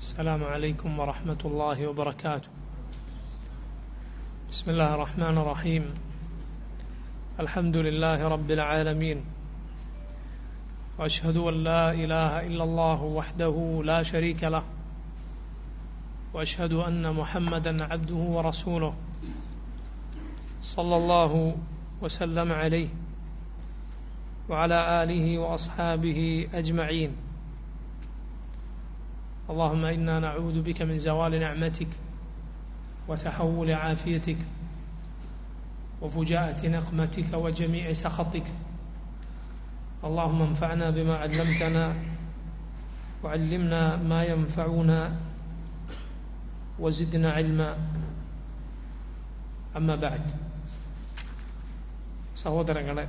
السلام عليكم ورحمة الله وبركاته بسم الله الرحمن الرحيم الحمد لله رب العالمين وأشهد أن لا إله إلا الله وحده لا شريك له وأشهد أن محمدا عبده ورسوله صلى الله وسلم عليه وعلى آله وأصحابه أجمعين اللهم إنا نعوذ بك من زوال نعمتك وتحول عافيتك وفجاءة نقمتك وجميع سخطك اللهم انفعنا بما علمتنا وعلمنا ما ينفعنا وزدنا علما أما بعد സഹോദരങ്ങളെ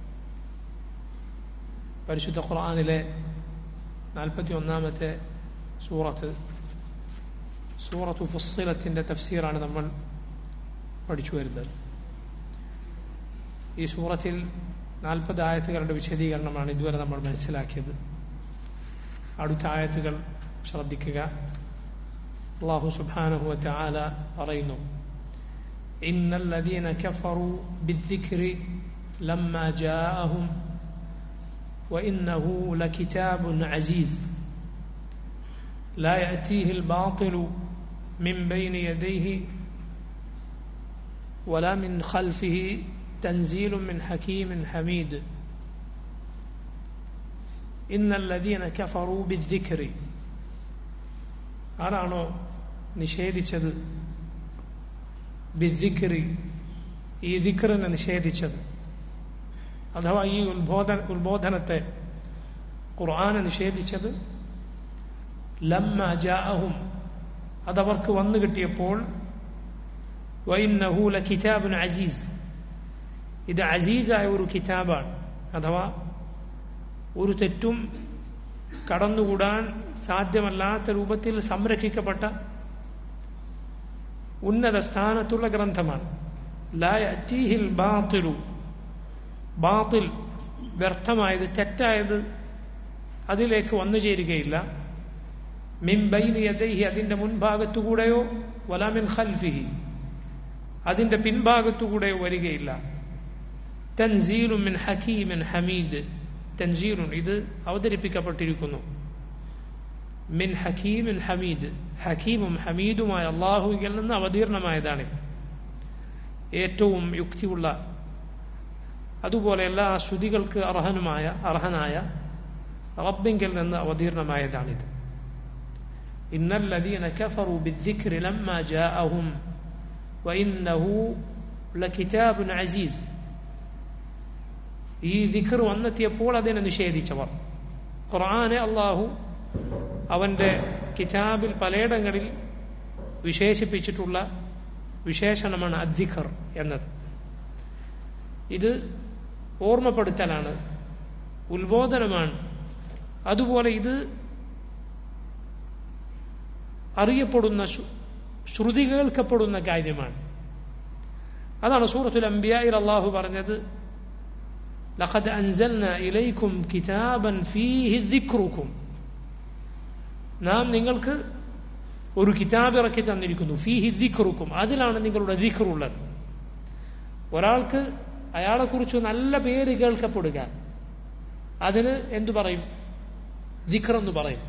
പരിശുദ്ധ ഖുർആാനിലെ നാൽപ്പത്തി ഒന്നാമത്തെ സൂറത്ത് സൂറത്തു ഫുസ്സിലത്തിൻ്റെ തഫ്സീറാണ് നമ്മൾ പഠിച്ചു വരുന്നത് ഈ സൂറത്തിൽ നാൽപ്പത് ആയത്തുകളുടെ വിശദീകരണമാണ് ഇതുവരെ നമ്മൾ മനസ്സിലാക്കിയത് അടുത്ത ആയത്തുകൾ ശ്രദ്ധിക്കുക അള്ളാഹു സുബാനഹുവ ആല പറയുന്നു إن الذين كفروا بالذكر لما جاءهم وإنه لكتاب عزيز لا يأتيه الباطل من بين يديه ولا من خلفه تنزيل من حكيم حميد إن الذين كفروا بالذكر ആരാണോ നിഷേധിച്ചത് ബിദ്ദിഖറി ഈ ദിഖറിനെ നിഷേധിച്ചത് അഥവാ ഈ ഉത്ബോധ ഉത്ബോധനത്തെ ഖുർആാനെ നിഷേധിച്ചത് ലമ്മ ജാഅഹും അതവർക്ക് വന്നു കിട്ടിയപ്പോൾ വൈന്നഹൂല കിതാബുൻ അസീസ് ഇത് അസീസായ ഒരു കിതാബാണ് അഥവാ ഒരു തെറ്റും കടന്നുകൂടാൻ സാധ്യമല്ലാത്ത രൂപത്തിൽ സംരക്ഷിക്കപ്പെട്ട ഉന്നത സ്ഥാനത്തുള്ള ഗ്രന്ഥമാണ് ലായീഹിൽ ബാത്തിലു ബാത്തിൽ വ്യർത്ഥമായത് തെറ്റായത് അതിലേക്ക് വന്നു ചേരുകയില്ല മിൻ ബൈനി യദൈഹി അതിൻ്റെ മുൻഭാഗത്തുകൂടെയോ വലാമിൻ ഖൽഫിഹി അതിൻ്റെ പിൻഭാഗത്തുകൂടെയോ വരികയില്ല തൻസീലു മിൻ ഹക്കീമിൻ ഹമീദ് തൻസീലുൻ ഇത് അവതരിപ്പിക്കപ്പെട്ടിരിക്കുന്നു മിൻ ഹക്കീമിൻ ഹമീദ് ഹക്കീമും ഹമീദുമായ അള്ളാഹുവിൽ നിന്ന് അവതീർണമായതാണ് ഏറ്റവും യുക്തിയുള്ള അതുപോലെ എല്ലാ ശ്രുതികൾക്ക് അർഹനുമായ അർഹനായ റബ്ബിങ്കിൽ നിന്ന് അവതീർണമായതാണിത് ഇന്നല്ലദീന കഫറു ബിദ്ദിക്രി ലമ്മ ജാഅഹും വഇന്നഹു ലകിതാബുൻ അസീസ് ഈ ദിഖർ വന്നെത്തിയപ്പോൾ അതിനെ നിഷേധിച്ചവർ ഖുർആനെ അള്ളാഹു അവന്റെ കിതാബിൽ പലയിടങ്ങളിൽ വിശേഷിപ്പിച്ചിട്ടുള്ള വിശേഷണമാണ് അദ്ദിഖർ എന്നത് ഇത് ഓർമ്മപ്പെടുത്തലാണ് ഉത്ബോധനമാണ് അതുപോലെ ഇത് അറിയപ്പെടുന്ന ശ്രുതി കേൾക്കപ്പെടുന്ന കാര്യമാണ് അതാണ് സൂറത്തുൽ അംബിയായിൽ അള്ളാഹു പറഞ്ഞത് ലഖദ് അൻസൽന ഇലൈക്കും കിതാബൻ ഫീഹി ദിക്റുക്കും നാം നിങ്ങൾക്ക് ഒരു കിതാബ് ഇറക്കി തന്നിരിക്കുന്നു ഫീഹി ദിഖറുക്കും അതിലാണ് നിങ്ങളുടെ ദിഖറുള്ളത് ഒരാൾക്ക് അയാളെക്കുറിച്ച് നല്ല പേര് കേൾക്കപ്പെടുക അതിന് എന്തു പറയും ദിഖർ എന്ന് പറയും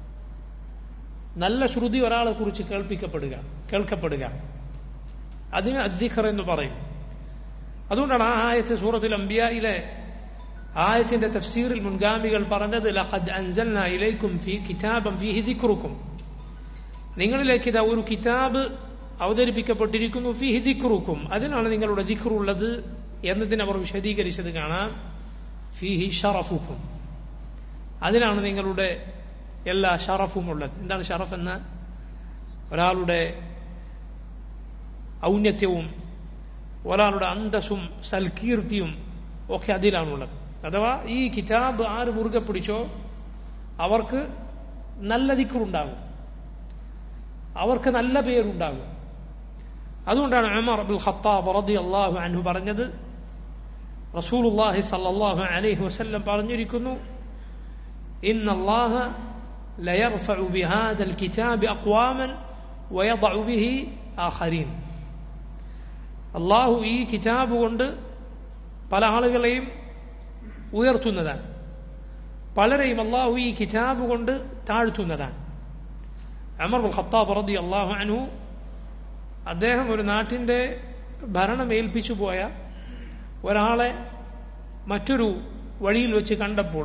നല്ല ശ്രുതി ഒരാളെ കുറിച്ച് കേൾപ്പിക്കപ്പെടുക കേൾക്കപ്പെടുക അതിന് അദ്ദിഖർ എന്ന് പറയും അതുകൊണ്ടാണ് ആ ആയത്ത് സൂറത്തുൽ അംബിയയിലെ ആയത്തിന്റെ തഫ്സീറിൽ മുൻഗാമികൾ പറഞ്ഞത് ലഖദ് അൻസൽന ഇലൈക്കും ഫീ കിതാബം ഫീഹി ദിക്റുക്കും നിങ്ങളിലേക്ക് ഇതാ ഒരു കിതാബ് അവതരിപ്പിക്കപ്പെട്ടിരിക്കുന്നു ഫീഹി ദിക്റുക്കും അതിനാണ് നിങ്ങളുടെ ദിക്റുള്ളത് എന്നതിന് അവർ വിശദീകരിച്ചത് കാണാം ഫീഹി ഷറഫുക്കും അതിനാണ് നിങ്ങളുടെ എല്ലാ ഷറഫും ഉള്ളത് എന്താണ് ഷറഫ് എന്ന ഒരാളുടെ ഔന്നത്യവും ഒരാളുടെ അന്തസ്സും സൽകീർത്തിയും ഒക്കെ അതിലാണുള്ളത് അഥവാ ഈ കിതാബ് ആര് മുറുകെ പിടിച്ചോ അവർക്ക് നല്ല ദിക്കറുണ്ടാകും അവർക്ക് നല്ല പേരുണ്ടാകും അതുകൊണ്ടാണ് ഉമർ അബ്ദുൽ ഖത്താബ് റതി അള്ളാഹു അൻഹു പറഞ്ഞത് റസൂലുള്ളാഹി സല്ലല്ലാഹു അലൈഹി വസല്ലം പറഞ്ഞിരിക്കുന്നു ഇന്നല്ലാഹ ليرفع بهذا الكتاب أقواما ويضع به آخرين അള്ളാഹു ഈ കിതാബ് കൊണ്ട് പല ആളുകളെയും ഉയർത്തുന്നതാണ് പലരെയും അള്ളാഹു ഈ കിതാബ് കൊണ്ട് താഴ്ത്തുന്നതാണ് അമർ ഉൽ ഖത്താബ് റതി അള്ളാഹു അനു അദ്ദേഹം ഒരു നാട്ടിൻ്റെ ഭരണം ഏൽപ്പിച്ചു പോയ ഒരാളെ മറ്റൊരു വഴിയിൽ വെച്ച് കണ്ടപ്പോൾ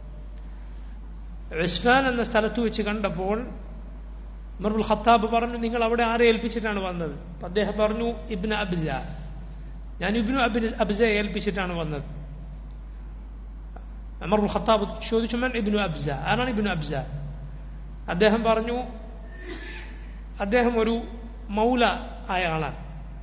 ഇസ്ഫാൻ എന്ന സ്ഥലത്ത് വെച്ച് കണ്ടപ്പോൾ ഉമർബുൽ ഖത്താബ് പറഞ്ഞു നിങ്ങൾ അവിടെ ആരെ ഏൽപ്പിച്ചിട്ടാണ് വന്നത് അപ്പൊ അദ്ദേഹം പറഞ്ഞു ഇബ്നു അബ്സ ഞാൻ ഇബ്നു അബിൻ അബ്സയെ ഏൽപ്പിച്ചിട്ടാണ് വന്നത് അമർബുൽ ഖത്താബ് ചോദിച്ചു മൻ ഇബ്നു അബ്സ ആരാണ് ഇബ്നു അബ്സ അദ്ദേഹം പറഞ്ഞു അദ്ദേഹം ഒരു മൗല ആയ ആളാണ്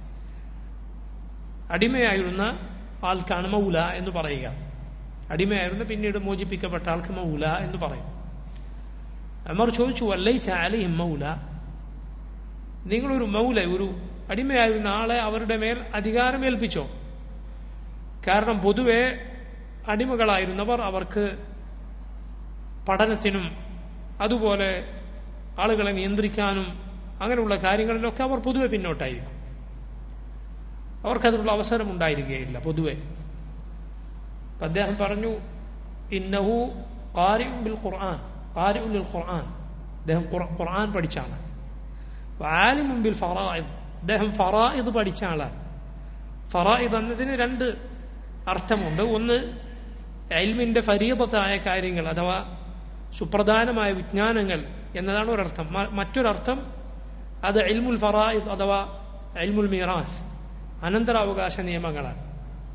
അടിമയായിരുന്ന ആൾക്കാണ് മൗല എന്ന് പറയുക അടിമയായിരുന്നു പിന്നീട് മോചിപ്പിക്കപ്പെട്ട ആൾക്ക് മൗല എന്ന് പറയും അമർ ചോദിച്ചു വല്ലൈച്ച അലൈഹിം മൗല നിങ്ങളൊരു മൗല ഒരു അടിമയായിരുന്ന ആളെ അവരുടെ മേൽ അധികാരം ഏൽപ്പിച്ചോ കാരണം പൊതുവെ അടിമകളായിരുന്നവർ അവർക്ക് പഠനത്തിനും അതുപോലെ ആളുകളെ നിയന്ത്രിക്കാനും അങ്ങനെയുള്ള കാര്യങ്ങളിലൊക്കെ അവർ പൊതുവെ പിന്നോട്ടായിരിക്കും അവർക്കതിനുള്ള അവസരം ഉണ്ടായിരിക്കുകയില്ല പൊതുവെ അപ്പൊ അദ്ദേഹം പറഞ്ഞു ഇന്നഹു ഖാരിഉൻ ബിൽ ഖുർആൻ ഖാരിഉൻ ലിൽ ഖുർആൻ അദ്ദേഹം ഖുർആൻ പഠിച്ചാണ് ആലിമുൻ ബിൽ ഫറായിദ് അദ്ദേഹം ഫറായിദ് പഠിച്ച ആളാണ് ഫറായിദ് എന്നതിന് രണ്ട് അർത്ഥമുണ്ട് ഒന്ന് എൽമിന്റെ ഫരീദത്തായ കാര്യങ്ങൾ അഥവാ സുപ്രധാനമായ വിജ്ഞാനങ്ങൾ എന്നതാണ് ഒരർത്ഥം മറ്റൊരർത്ഥം അത് എൽമുൽ ഫറായിദ് അഥവാ എൽമുൽ മീറാസ് അനന്തരാവകാശ നിയമങ്ങളാണ്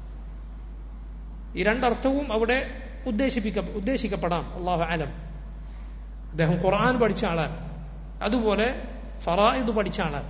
ഈ രണ്ടർത്ഥവും അവിടെ ഉദ്ദേശിപ്പിക്ക ഉദ്ദേശിക്കപ്പെടാം അള്ളാഹു ആലം അദ്ദേഹം ഖുർആൻ പഠിച്ച ആളാണ് അതുപോലെ ഫറായിദ് പഠിച്ച ആളാണ്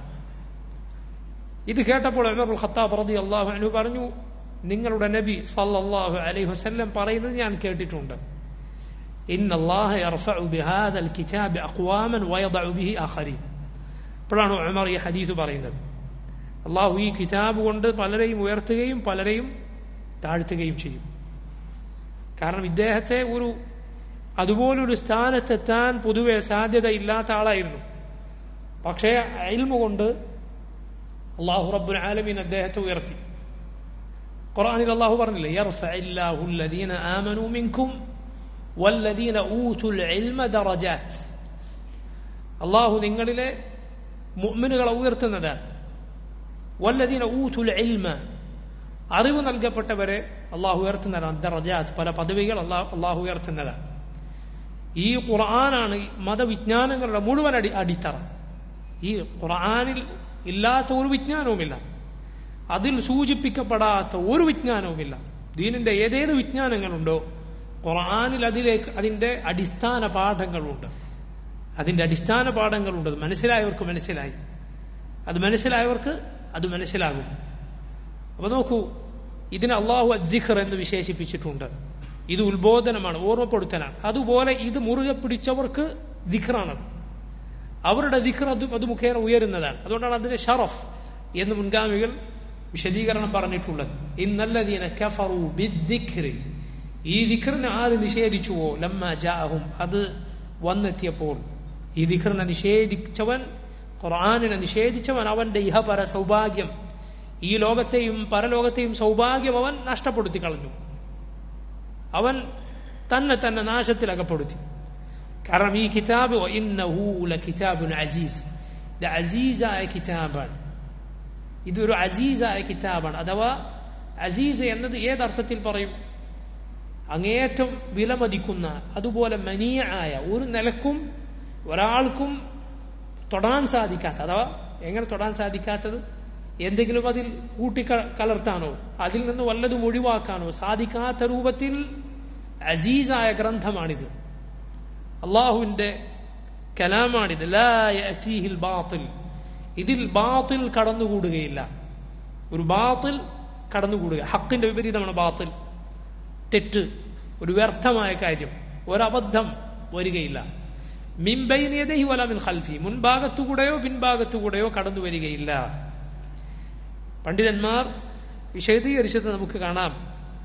ഇത് കേട്ടപ്പോൾ അമറുൽ ഖത്താബ് റതി അള്ളാഹു അനു പറഞ്ഞു നിങ്ങളുടെ നബി സല്ലല്ലാഹു അലൈഹി വസല്ലം പറയുന്നത് ഞാൻ കേട്ടിട്ടുണ്ട് إن الله يرفع بهذا الكتاب أقواما ويضع به آخرين ഇപ്പോഴാണ് ഉമർ ഈ ഹദീസ് പറയുന്നത് അള്ളാഹു ഈ കിതാബ് കൊണ്ട് പലരെയും ഉയർത്തുകയും പലരെയും താഴ്ത്തുകയും ചെയ്യും കാരണം ഇദ്ദേഹത്തെ ഒരു അതുപോലൊരു സ്ഥാനത്തെത്താൻ പൊതുവെ സാധ്യതയില്ലാത്ത ആളായിരുന്നു പക്ഷേ അയിൽമ കൊണ്ട് അള്ളാഹു റബ്ബുൽ ആലമീൻ അദ്ദേഹത്തെ ഉയർത്തി ഖുർആനിൽ അള്ളാഹു പറഞ്ഞില്ലേ യർഫഇല്ലാഹു الذين آمنوا منكم والذين أوتوا العلم درجات അള്ളാഹു നിങ്ങളിലെ മുഅ്മിനുകളെ ഉയർത്തുന്നതാണ് വല്ലദീന ഊതുൽ ഇൽമ അറിവ് നൽകപ്പെട്ടവരെ അള്ളാഹു ഉയർത്തുന്നതാണ് ദറജാത്ത് പല പദവികൾ അള്ളാഹു അള്ളാഹു ഉയർത്തുന്നതാണ് ഈ ഖുർആനാണ് മതവിജ്ഞാനങ്ങളുടെ മുഴുവൻ അടി അടിത്തറ ഈ ഖുർആനിൽ ഇല്ലാത്ത ഒരു വിജ്ഞാനവുമില്ല അതിൽ സൂചിപ്പിക്കപ്പെടാത്ത ഒരു വിജ്ഞാനവുമില്ല ദീനിന്റെ ഏതേത് വിജ്ഞാനങ്ങളുണ്ടോ ഖുർആനിൽ അതിലേക്ക് അതിന്റെ അടിസ്ഥാന പാഠങ്ങളുണ്ട് അതിന്റെ അടിസ്ഥാന പാഠങ്ങളുണ്ട് അത് മനസ്സിലായവർക്ക് മനസ്സിലായി അത് മനസ്സിലായവർക്ക് അത് മനസ്സിലാകും അപ്പൊ നോക്കൂ ഇതിനെ അള്ളാഹു അദ്ദിഖർ എന്ന് വിശേഷിപ്പിച്ചിട്ടുണ്ട് ഇത് ഉത്ബോധനമാണ് ഓർമ്മപ്പെടുത്തലാണ് അതുപോലെ ഇത് മുറുകെ പിടിച്ചവർക്ക് ദിഖറാണത് അവരുടെ ദിഖർ അത് അത് മുഖേന ഉയരുന്നതാണ് അതുകൊണ്ടാണ് അതിന് ഷറഫ് എന്ന് മുൻഗാമികൾ വിശദീകരണം പറഞ്ഞിട്ടുള്ളത് ഇന്നല്ലതീന കഫറു ബിദ്ദിഖ്രി ഈ ദിഖറിനെ ആര് നിഷേധിച്ചുവോ ലമ്മ ജാഹും അത് വന്നെത്തിയപ്പോൾ ഈ ദിഖറിനെ നിഷേധിച്ചവൻ ഖുർആാനിനെ നിഷേധിച്ചവൻ അവന്റെ ഇഹപര സൗഭാഗ്യം ഈ ലോകത്തെയും പരലോകത്തെയും സൗഭാഗ്യം അവൻ നഷ്ടപ്പെടുത്തി കളഞ്ഞു അവൻ തന്നെ തന്നെ നാശത്തിൽ അകപ്പെടുത്തി കാരണം ഈ കിതാബ് കിതാബുൻ അസീസ് ഇത് അസീസായ കിതാബാണ് ഇതൊരു അസീസായ കിതാബാണ് അഥവാ അസീസ് എന്നത് ഏതർത്ഥത്തിൽ പറയും അങ്ങേയറ്റം വിലമതിക്കുന്ന അതുപോലെ മനിയായ ഒരു നിലക്കും ഒരാൾക്കും തൊടാൻ സാധിക്കാത്ത അഥവാ എങ്ങനെ തൊടാൻ സാധിക്കാത്തത് എന്തെങ്കിലും അതിൽ കൂട്ടി കലർത്താനോ അതിൽ നിന്ന് വല്ലതും ഒഴിവാക്കാനോ സാധിക്കാത്ത രൂപത്തിൽ അസീസായ ഗ്രന്ഥമാണിത് അള്ളാഹുവിന്റെ കലാമാണിത് ലാഹിൽ ബാത്തിൽ ഇതിൽ ബാത്തിൽ കടന്നുകൂടുകയില്ല ഒരു ബാത്തിൽ കടന്നുകൂടുക ഹക്കിന്റെ വിപരീതമാണ് ബാത്തിൽ തെറ്റ് ഒരു വ്യർത്ഥമായ കാര്യം ഒരബദ്ധം വരികയില്ല മിംബൈനിയതഹി വല മിൻ ഖൽഫി മുൻഭാഗത്തുകൂടെയോ പിൻഭാഗത്തുകൂടെയോ കടന്നു വരികയില്ല പണ്ഡിതന്മാർ വിശദീകരിച്ചത് നമുക്ക് കാണാം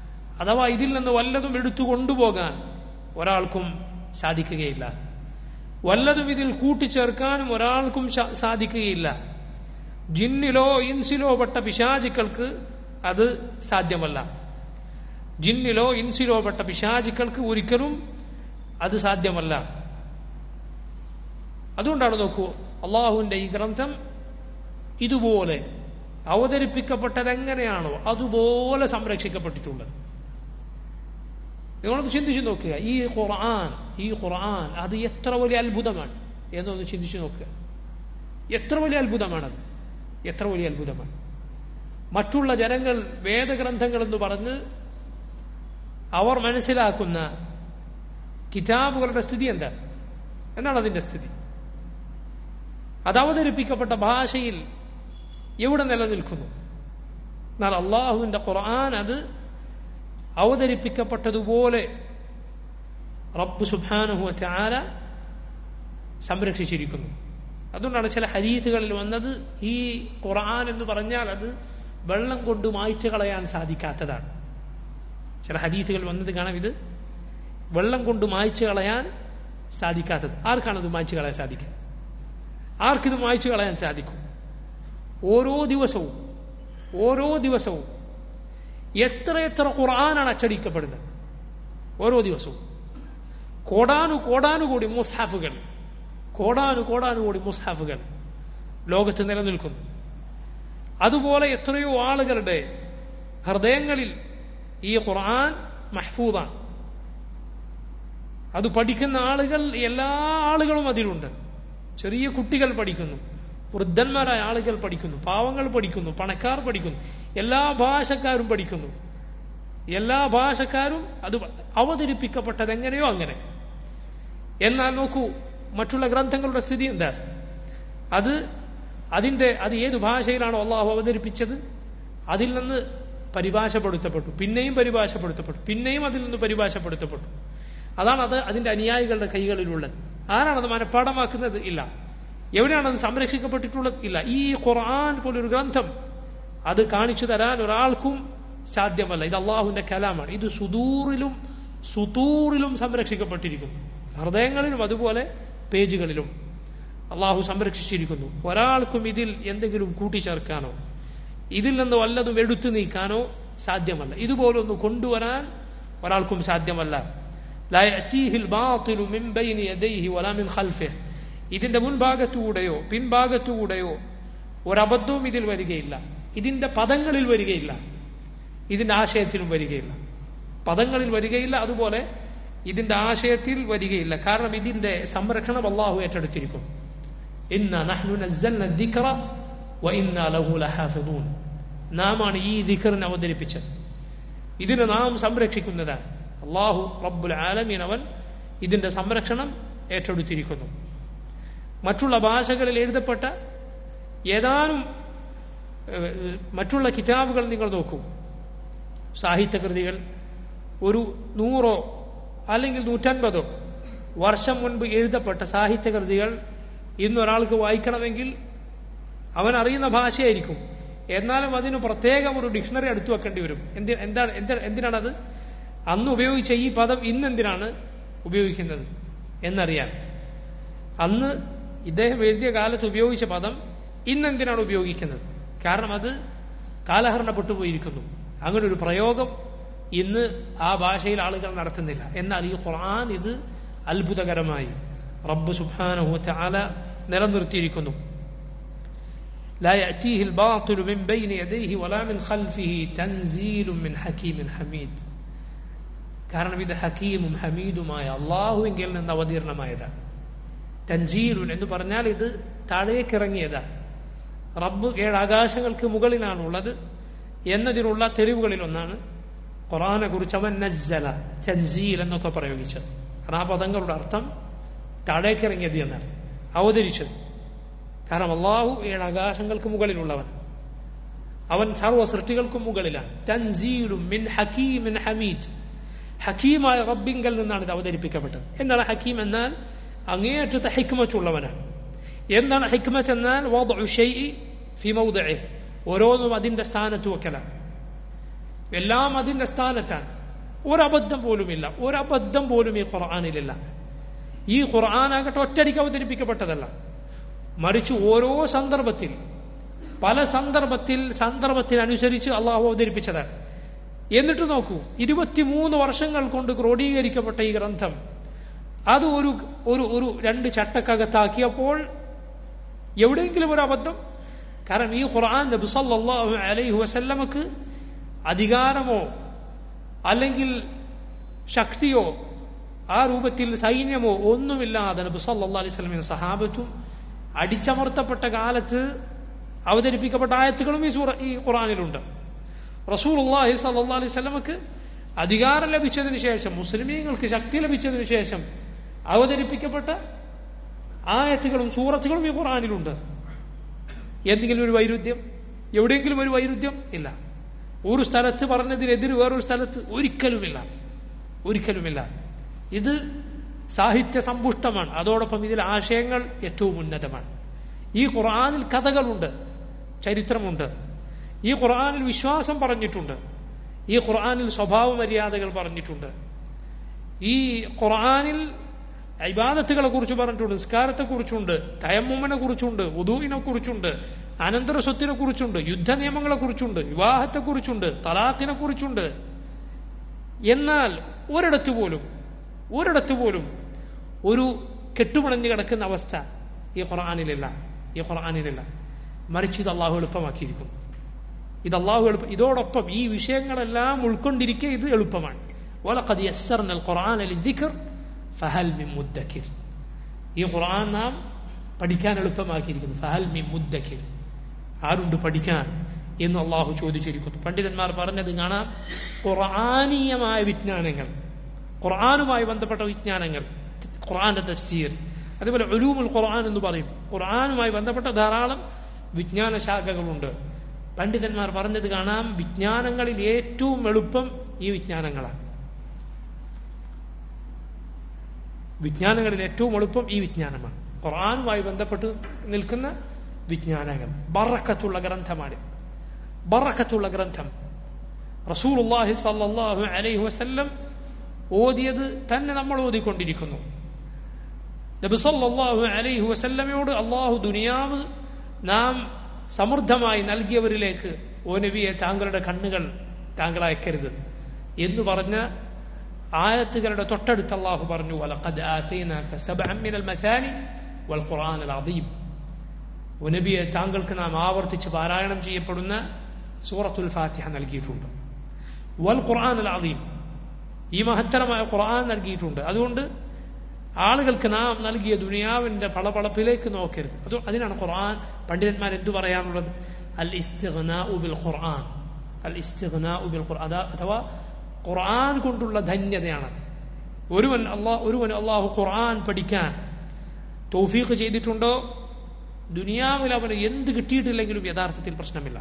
അഥവാ ഇതിൽ നിന്ന് വല്ലതും എടുത്തു കൊണ്ടുപോകാൻ ഒരാൾക്കും സാധിക്കുകയില്ല വല്ലതും ഇതിൽ കൂട്ടിച്ചേർക്കാനും ഒരാൾക്കും ശ- സാധിക്കുകയില്ല ജിന്നിലോ ഇൻസിലോ പെട്ട പിശാചുക്കൾക്ക് അത് സാധ്യമല്ല ജിന്നിലോ ഇൻസിലോ പെട്ട പിശാചുക്കൾക്ക് ഒരിക്കലും അത് സാധ്യമല്ല അതുകൊണ്ടാണ് നോക്കൂ അള്ളാഹുവിന്റെ ഈ ഗ്രന്ഥം ഇതുപോലെ അവതരിപ്പിക്കപ്പെട്ടത് എങ്ങനെയാണോ അതുപോലെ സംരക്ഷിക്കപ്പെട്ടിട്ടുള്ളത് നിങ്ങളൊന്ന് ചിന്തിച്ചു നോക്കുക ഈ ഖുർആൻ ഈ ഖുർആൻ അത് എത്ര വലിയ അത്ഭുതമാണ് എന്നൊന്ന് ചിന്തിച്ചു നോക്കുക എത്ര വലിയ അത്ഭുതമാണത് എത്ര വലിയ അത്ഭുതമാണ് മറ്റുള്ള ജനങ്ങൾ വേദഗ്രന്ഥങ്ങൾ എന്ന് പറഞ്ഞ് അവർ മനസ്സിലാക്കുന്ന കിതാബുകളുടെ സ്ഥിതി എന്താണ് എന്താണ് അതിന്റെ സ്ഥിതി അത് അവതരിപ്പിക്കപ്പെട്ട ഭാഷയിൽ എവിടെ നിലനിൽക്കുന്നു എന്നാൽ അള്ളാഹുവിന്റെ ഖുർആൻ അത് അവതരിപ്പിക്കപ്പെട്ടതുപോലെ റബ്ബ് സുബാനുഹു ചാല സംരക്ഷിച്ചിരിക്കുന്നു അതുകൊണ്ടാണ് ചില ഹരീത്തുകളിൽ വന്നത് ഈ ഖുർആൻ എന്ന് പറഞ്ഞാൽ അത് വെള്ളം കൊണ്ട് മായ്ച്ചു കളയാൻ സാധിക്കാത്തതാണ് ചില ഹദീസുകൾ വന്നത് കാണാം ഇത് വെള്ളം കൊണ്ട് മായ്ച്ചു കളയാൻ സാധിക്കാത്തത് ആർക്കാണ് ഇത് മായ്ച്ചു കളയാൻ സാധിക്കുക ആർക്കിത് മായ്ച്ചു കളയാൻ സാധിക്കും ഓരോ ദിവസവും ഓരോ ദിവസവും എത്ര എത്ര ഖുർആനാണ് അച്ചടിക്കപ്പെടുന്നത് ഓരോ ദിവസവും കോടാനു കോടാനുകൂടി മുസ്ഹാഫുകൾ കോടാനു കോടാനുകൂടി മുസ്ഹാഫുകൾ ലോകത്ത് നിലനിൽക്കുന്നു അതുപോലെ എത്രയോ ആളുകളുടെ ഹൃദയങ്ങളിൽ ഈ ഖുർആൻ മഹ്ഫൂദാണ് അത് പഠിക്കുന്ന ആളുകൾ എല്ലാ ആളുകളും അതിലുണ്ട് ചെറിയ കുട്ടികൾ പഠിക്കുന്നു വൃദ്ധന്മാരായ ആളുകൾ പഠിക്കുന്നു പാവങ്ങൾ പഠിക്കുന്നു പണക്കാർ പഠിക്കുന്നു എല്ലാ ഭാഷക്കാരും പഠിക്കുന്നു എല്ലാ ഭാഷക്കാരും അത് അവതരിപ്പിക്കപ്പെട്ടത് എങ്ങനെയോ അങ്ങനെ എന്നാൽ നോക്കൂ മറ്റുള്ള ഗ്രന്ഥങ്ങളുടെ സ്ഥിതി എന്താ അത് അതിന്റെ അത് ഏത് ഭാഷയിലാണോ അള്ളാഹു അവതരിപ്പിച്ചത് അതിൽ നിന്ന് പരിഭാഷപ്പെടുത്തപ്പെട്ടു പിന്നെയും പരിഭാഷപ്പെടുത്തപ്പെട്ടു പിന്നെയും അതിൽ നിന്ന് പരിഭാഷപ്പെടുത്തപ്പെട്ടു അതാണ് അത് അതിന്റെ അനുയായികളുടെ കൈകളിലുള്ളത് ആരാണത് മനഃപ്പാടമാക്കുന്നത് ഇല്ല എവിടെയാണ് അത് സംരക്ഷിക്കപ്പെട്ടിട്ടുള്ളത് ഇല്ല ഈ ഖുർആൻ പോലൊരു ഗ്രന്ഥം അത് കാണിച്ചു തരാൻ ഒരാൾക്കും സാധ്യമല്ല ഇത് അള്ളാഹുവിന്റെ കലാമാണ് ഇത് സുദൂറിലും സുതൂറിലും സംരക്ഷിക്കപ്പെട്ടിരിക്കുന്നു ഹൃദയങ്ങളിലും അതുപോലെ പേജുകളിലും അള്ളാഹു സംരക്ഷിച്ചിരിക്കുന്നു ഒരാൾക്കും ഇതിൽ എന്തെങ്കിലും കൂട്ടിച്ചേർക്കാനോ ഇതിൽ നിന്ന് വല്ലതും എടുത്തു നീക്കാനോ സാധ്യമല്ല ഇതുപോലൊന്ന് കൊണ്ടുവരാൻ ഒരാൾക്കും സാധ്യമല്ല لا يأتيه الباطل من بين يديه ولا من خلفه ഇതിന്റെ മുൻഭാഗത്തുകൂടെയോ പിൻഭാഗത്തുകൂടെയോ ഒരബദ്ധവും ഇതിൽ വരികയില്ല ഇതിന്റെ പദങ്ങളിൽ വരികയില്ല ഇതിന്റെ ആശയത്തിലും വരികയില്ല പദങ്ങളിൽ വരികയില്ല അതുപോലെ ഇതിന്റെ ആശയത്തിൽ വരികയില്ല കാരണം ഇതിന്റെ സംരക്ഷണം അള്ളാഹു ഏറ്റെടുത്തിരിക്കും ഇന്ന നഹ്നു നസ്സൽന ദിക്റ വ ഇന്ന ലഹു ലഹാഫിദൂൻ നാമാണ് ഈ ദിക്റിനെ അവതരിപ്പിച്ചത് ഇതിനെ നാം സംരക്ഷിക്കുന്നതാണ് അള്ളാഹു റബ്ബുൽ ആലമീൻ അവൻ ഇതിന്റെ സംരക്ഷണം ഏറ്റെടുത്തിരിക്കുന്നു മറ്റുള്ള ഭാഷകളിൽ എഴുതപ്പെട്ട ഏതാനും ഏഹ്, മറ്റുള്ള കിതാബുകൾ നിങ്ങൾ നോക്കൂ സാഹിത്യകൃതികൾ ഒരു നൂറോ അല്ലെങ്കിൽ നൂറ്റൻപതോ വർഷം മുൻപ് എഴുതപ്പെട്ട സാഹിത്യകൃതികൾ ഇന്നൊരാൾക്ക് വായിക്കണമെങ്കിൽ അവൻ അറിയുന്ന ഭാഷയായിരിക്കും എന്നാലും അതിന് പ്രത്യേകം ഒരു ഡിക്ഷണറി അടുത്തു വെക്കേണ്ടി വരും എന്തി എന്താണ് എന്ത എന്തിനാണത് അന്ന് ഉപയോഗിച്ച ഈ പദം ഇന്നെന്തിനാണ് ഉപയോഗിക്കുന്നത് എന്നറിയാൻ അന്ന് ഇദ്ദേഹം എഴുതിയ കാലത്ത് ഉപയോഗിച്ച പദം ഇന്നെന്തിനാണ് ഉപയോഗിക്കുന്നത് കാരണം അത് കാലഹരണപ്പെട്ടു പോയിരിക്കുന്നു അങ്ങനെ ഒരു പ്രയോഗം ഇന്ന് ആ ഭാഷയിൽ ആളുകൾ നടത്തുന്നില്ല എന്നാൽ ഈ ഖുർആൻ ഇത് അത്ഭുതകരമായി റബ്ബ് സുബ്ഹാനഹു തആല നിലനിർത്തിയിരിക്കുന്നു لا يأتيه الباطل من بين يديه ولا من خلفه تنزيل من حكيم حميد കാരണം ഇത് ഹക്കീമും ഹമീദുമായ അള്ളാഹുവിങ്കിൽ നിന്ന് അവതീർണമായതാണ് തൻസീലുൻ എന്ന് പറഞ്ഞാൽ ഇത് താഴേക്കിറങ്ങിയതാണ് റബ്ബ് ഏഴ് ആകാശങ്ങൾക്ക് മുകളിലാണുള്ളത് എന്നതിനുള്ള തെളിവുകളിൽ ഒന്നാണ് ഖുറാനെ കുറിച്ച് അവൻ നസ്സല ചൻസീൽ എന്നൊക്കെ പ്രയോഗിച്ചത് കാരണം ആ പദങ്ങളുടെ അർത്ഥം താഴേക്കിറങ്ങിയത് എന്നാണ് അവതരിച്ചത് കാരണം അള്ളാഹു ഏഴ് ആകാശങ്ങൾക്ക് മുകളിലുള്ളവൻ അവൻ സർവ്വ സൃഷ്ടികൾക്കും മുകളിലാണ് തൻസീലും മിൻ ഹക്കീമിൻ ഹമീദ് ഹക്കീമായ റബ്ബിങ്കൽ നിന്നാണ് ഇത് അവതരിപ്പിക്കപ്പെട്ടത് എന്താണ് ഹക്കീം എന്നാൽ അങ്ങേയറ്റത്തെ ഹിക്മത്തുള്ളവനാണ് എന്താണ് ഹിക്മത്ത് എന്നാൽ വദ്ഉ ശൈഇ ഫി മൗദിഇഹ് ഓരോന്നും അതിന്റെ സ്ഥാനത്ത് വെക്കലാണ് എല്ലാം അതിന്റെ സ്ഥാനത്താണ് ഒരബദ്ധം പോലുമില്ല ഒരബദ്ധം പോലും ഈ ഖുർആാനിലില്ല ഈ ഖുർആനാകട്ടെ ഒറ്റയടിക്ക് അവതരിപ്പിക്കപ്പെട്ടതല്ല മറിച്ച് ഓരോ സന്ദർഭത്തിൽ പല സന്ദർഭത്തിൽ സന്ദർഭത്തിനനുസരിച്ച് അള്ളാഹു അവതരിപ്പിച്ചതാണ് എന്നിട്ട് നോക്കൂ ഇരുപത്തിമൂന്ന് വർഷങ്ങൾ കൊണ്ട് ക്രോഡീകരിക്കപ്പെട്ട ഈ ഗ്രന്ഥം അത് ഒരു ഒരു ഒരു രണ്ട് ചട്ടക്കകത്താക്കിയപ്പോൾ എവിടെയെങ്കിലും ഒരു അബദ്ധം കാരണം ഈ ഖുർആൻ നബി സല്ലല്ലാഹു അലൈഹി വസല്ലമക്ക് അധികാരമോ അല്ലെങ്കിൽ ശക്തിയോ ആ രൂപത്തിൽ സൈന്യമോ ഒന്നുമില്ലാതെ നബി സല്ലല്ലാഹു അലൈഹി വസല്ലമയും സഹാബത്തും അടിച്ചമർത്തപ്പെട്ട കാലത്ത് അവതരിപ്പിക്കപ്പെട്ട ആയത്തുകളും ഈ സൂറ ഈ ഖുർആനിലുണ്ട് റസൂലുള്ളാഹി സല്ലല്ലാഹു അലൈഹി വസല്ലമക്ക് അധികാരം ലഭിച്ചതിന് ശേഷം മുസ്ലിമീങ്ങൾക്ക് ശക്തി ലഭിച്ചതിന് ശേഷം അവതരിപ്പിക്കപ്പെട്ട ആയത്തുകളും സൂറത്തുകളും ഈ ഖുർആനിലുണ്ട് എന്തെങ്കിലും ഒരു വൈരുദ്ധ്യം എവിടെയെങ്കിലും ഒരു വൈരുദ്ധ്യം ഇല്ല ഒരു സ്ഥലത്ത് പറഞ്ഞതിനെതിരെ വേറൊരു സ്ഥലത്ത് ഒരിക്കലുമില്ല ഒരിക്കലുമില്ല ഇത് സാഹിത്യ സമ്പുഷ്ടമാണ് അതോടൊപ്പം ഇതിൽ ആശയങ്ങൾ ഏറ്റവും ഉന്നതമാണ് ഈ ഖുർആനിൽ കഥകളുണ്ട് ചരിത്രമുണ്ട് ഈ ഖുർആനിൽ വിശ്വാസം പറഞ്ഞിട്ടുണ്ട് ഈ ഖുർആനിൽ സ്വഭാവ മര്യാദകൾ പറഞ്ഞിട്ടുണ്ട് ഈ ഖുർആനിൽ ഇബാദത്തുകളെ കുറിച്ച് പറഞ്ഞിട്ടുണ്ട് നിസ്കാരത്തെ കുറിച്ചുണ്ട് തയമ്മുമനെ കുറിച്ചുണ്ട് ഉദൂവിനെ കുറിച്ചുണ്ട് അനന്തര സ്വത്തിനെ കുറിച്ചുണ്ട് യുദ്ധ നിയമങ്ങളെ കുറിച്ചുണ്ട് വിവാഹത്തെ കുറിച്ചുണ്ട് തലാഖിനെ കുറിച്ചുണ്ട് എന്നാൽ ഒരിടത്ത് പോലും ഒരിടത്ത് പോലും ഒരു കെട്ടുപിണഞ്ഞു കിടക്കുന്ന അവസ്ഥ ഈ ഖുർആാനിലില്ല ഈ ഖുർആാനിലില്ല മറിച്ച് ഇത് അള്ളാഹു എളുപ്പമാക്കിയിരിക്കുന്നു ഇത് അള്ളാഹു എളുപ്പം ഇതോടൊപ്പം ഈ വിഷയങ്ങളെല്ലാം ഉൾക്കൊണ്ടിരിക്കെ ഇത് എളുപ്പമാണ് وَلَقَدْ يَسَّرْنَا الْقُرْآنَ لِلذِّكْرِ فَهَلْ مِن مُدَّكِرٍ ഈ ഖുർആൻ നാം പഠിക്കാൻ എളുപ്പമാക്കിയിരിക്കുന്നു ഫഹൽ മി മുദ്ദക്കിർ ആരുണ്ട് പഠിക്കാൻ എന്ന് അള്ളാഹു ചോദിച്ചിരിക്കുന്നു പണ്ഡിതന്മാർ പറഞ്ഞത് കാണാം ഖുർആാനീയമായ വിജ്ഞാനങ്ങൾ ഖുർആാനുമായി ബന്ധപ്പെട്ട വിജ്ഞാനങ്ങൾ ഖുർആന്റെ തഫ്സീർ അതുപോലെ ഒലൂമുൽ ഖുർആൻ എന്ന് പറയും ഖുർആാനുമായി ബന്ധപ്പെട്ട ധാരാളം വിജ്ഞാന ശാഖകളുണ്ട് പണ്ഡിതന്മാർ പറഞ്ഞത് കാണാം വിജ്ഞാനങ്ങളിൽ ഏറ്റവും എളുപ്പം ഈ വിജ്ഞാനങ്ങളാണ് വിജ്ഞാനങ്ങളിൽ ഏറ്റവും എളുപ്പം ഈ വിജ്ഞാനമാണ് ഖുർആാനുമായി ബന്ധപ്പെട്ട് നിൽക്കുന്ന വിജ്ഞാനങ്ങൾ ബറക്കത്തുള്ള ഗ്രന്ഥമാണ് ബറക്കത്തുള്ള ഗ്രന്ഥം റസൂലുള്ളാഹി സല്ലല്ലാഹു അലൈഹി വസല്ലം ഓതിയത് തന്നെ നമ്മൾ ഓതിക്കൊണ്ടിരിക്കുന്നു നബി സല്ലല്ലാഹു അലൈഹി വസല്ലമയോട് അള്ളാഹു ദുനിയാവ് നാം സമൃദ്ധമായി നൽകിയവരിലേക്ക് ഓ നബിയെ താങ്കളുടെ കണ്ണുകൾ താങ്കൾ അയക്കരുത് എന്ന് പറഞ്ഞ ആയത്തുകളുടെ തൊട്ടടുത്ത് അള്ളാഹു പറഞ്ഞു വലഖദ് ആതൈനാക സബ്അൻ മിനൽ മസാനി വൽ ഖുർആനൽ അദീം ഓ നബിയെ താങ്കൾക്ക് നാം ആവർത്തിച്ച് പാരായണം ചെയ്യപ്പെടുന്ന സൂറത്തുൽ ഫാത്തിഹ നൽകിയിട്ടുണ്ട് വൽ ഖുർആനൽ അദീം ഈ മഹത്തരമായ ഖുർആൻ നൽകിയിട്ടുണ്ട് അതുകൊണ്ട് ആളുകൾക്ക് നാം നൽകിയ ദുനിയാവിന്റെ പളപളപ്പിലേക്ക് നോക്കരുത് അത് അതിനാണ് ഖുർആൻ പണ്ഡിതന്മാർ എന്തു പറയാനുള്ളത് അൽ ഇസ്തിഗ്നാഉ ബിൽ ഖുർആൻ അൽ ഇസ്തിഗ്നാഉ ബിൽ ഖുർആൻ അഥവാ ഖുർആൻ കൊണ്ടുള്ള ധന്യതയാണ് ഒരുവൻ അള്ളാഹ് ഒരുവൻ അള്ളാഹു ഖുർആൻ പഠിക്കാൻ തൗഫീഖ് ചെയ്തിട്ടുണ്ടോ ദുനിയാവിൽ അവന് എന്ത് കിട്ടിയിട്ടില്ലെങ്കിലും യഥാർത്ഥത്തിൽ പ്രശ്നമില്ല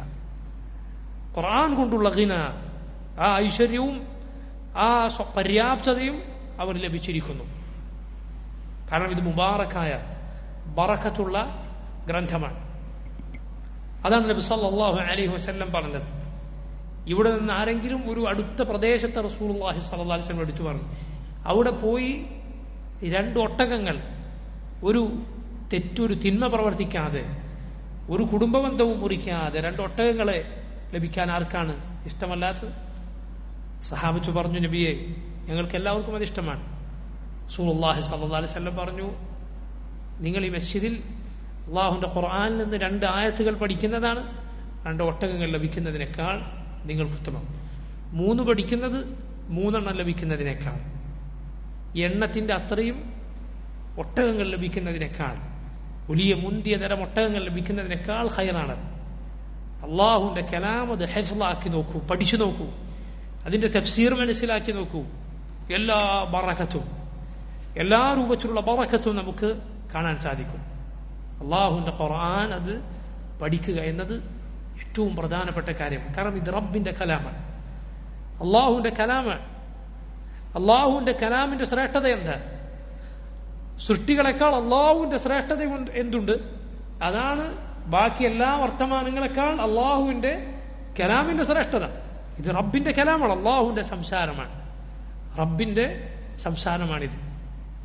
ഖുർആൻ കൊണ്ടുള്ള ഹിന ആ ഐശ്വര്യവും ആ പര്യാപ്തതയും അവന് ലഭിച്ചിരിക്കുന്നു കാരണം ഇത് മുബാറക്കായ ബറക്കത്തുള്ള ഗ്രന്ഥമാണ് അതാണ് നബി സല്ലല്ലാഹു അലൈഹി വസല്ലം പറഞ്ഞത് ഇവിടെ നിന്ന് ആരെങ്കിലും ഒരു അടുത്ത പ്രദേശത്തെ റസൂലുള്ളാഹി സ്വല്ലല്ലാഹി അലൈഹി വസല്ലം എടുത്തു പറഞ്ഞു അവിടെ പോയി രണ്ട് ഒട്ടകങ്ങൾ ഒരു തെറ്റൊരു തിന്മ പ്രവർത്തിക്കാതെ ഒരു കുടുംബബന്ധവും മുറിക്കാതെ രണ്ട് ഒട്ടകങ്ങളെ ലഭിക്കാൻ ആർക്കാണ് ഇഷ്ടമല്ലാത്തത് സഹാബിച്ചു പറഞ്ഞു നബിയെ ഞങ്ങൾക്ക് എല്ലാവർക്കും അത് ഇഷ്ടമാണ് സൂറുല്ലാഹി സല്ലാ അലൈഹി സ്വല്ലം പറഞ്ഞു നിങ്ങൾ ഈ മസ്ജിദിൽ അള്ളാഹുന്റെ ഖുർആനിൽ നിന്ന് രണ്ട് ആയത്തുകൾ പഠിക്കുന്നതാണ് രണ്ട് ഒട്ടകങ്ങൾ ലഭിക്കുന്നതിനേക്കാൾ നിങ്ങൾക്ക് ഉത്തമം മൂന്ന് പഠിക്കുന്നത് മൂന്നെണ്ണം ലഭിക്കുന്നതിനേക്കാൾ എണ്ണത്തിന്റെ അത്രയും ഒട്ടകങ്ങൾ ലഭിക്കുന്നതിനേക്കാൾ വലിയ മുന്തിയ തരം ഒട്ടകങ്ങൾ ലഭിക്കുന്നതിനേക്കാൾ ഹൈറാണ് അള്ളാഹുവിന്റെ കലാം അത് ഹെഫ്ലാക്കി നോക്കൂ പഠിച്ചു നോക്കൂ അതിന്റെ തഫ്സീർ മനസ്സിലാക്കി നോക്കൂ എല്ലാ ബറക്കത്തും എല്ലാ രൂപത്തിലുള്ള ബറക്കത്തും നമുക്ക് കാണാൻ സാധിക്കും അള്ളാഹുവിന്റെ ഖുർആൻ അത് പഠിക്കുക എന്നത് ഏറ്റവും പ്രധാനപ്പെട്ട കാര്യം കാരണം ഇത് റബ്ബിന്റെ കലാമാണ് അള്ളാഹുവിന്റെ കലാമാണ് അള്ളാഹുവിന്റെ കലാമിന്റെ ശ്രേഷ്ഠത എന്താ സൃഷ്ടികളെക്കാൾ അള്ളാഹുവിന്റെ ശ്രേഷ്ഠത എന്തുണ്ട് അതാണ് ബാക്കി എല്ലാ വർത്തമാനങ്ങളെക്കാൾ അള്ളാഹുവിന്റെ കലാമിന്റെ ശ്രേഷ്ഠത ഇത് റബ്ബിന്റെ കലാമാണ് അള്ളാഹുവിന്റെ സംസാരമാണ് റബ്ബിന്റെ സംസാരമാണിത്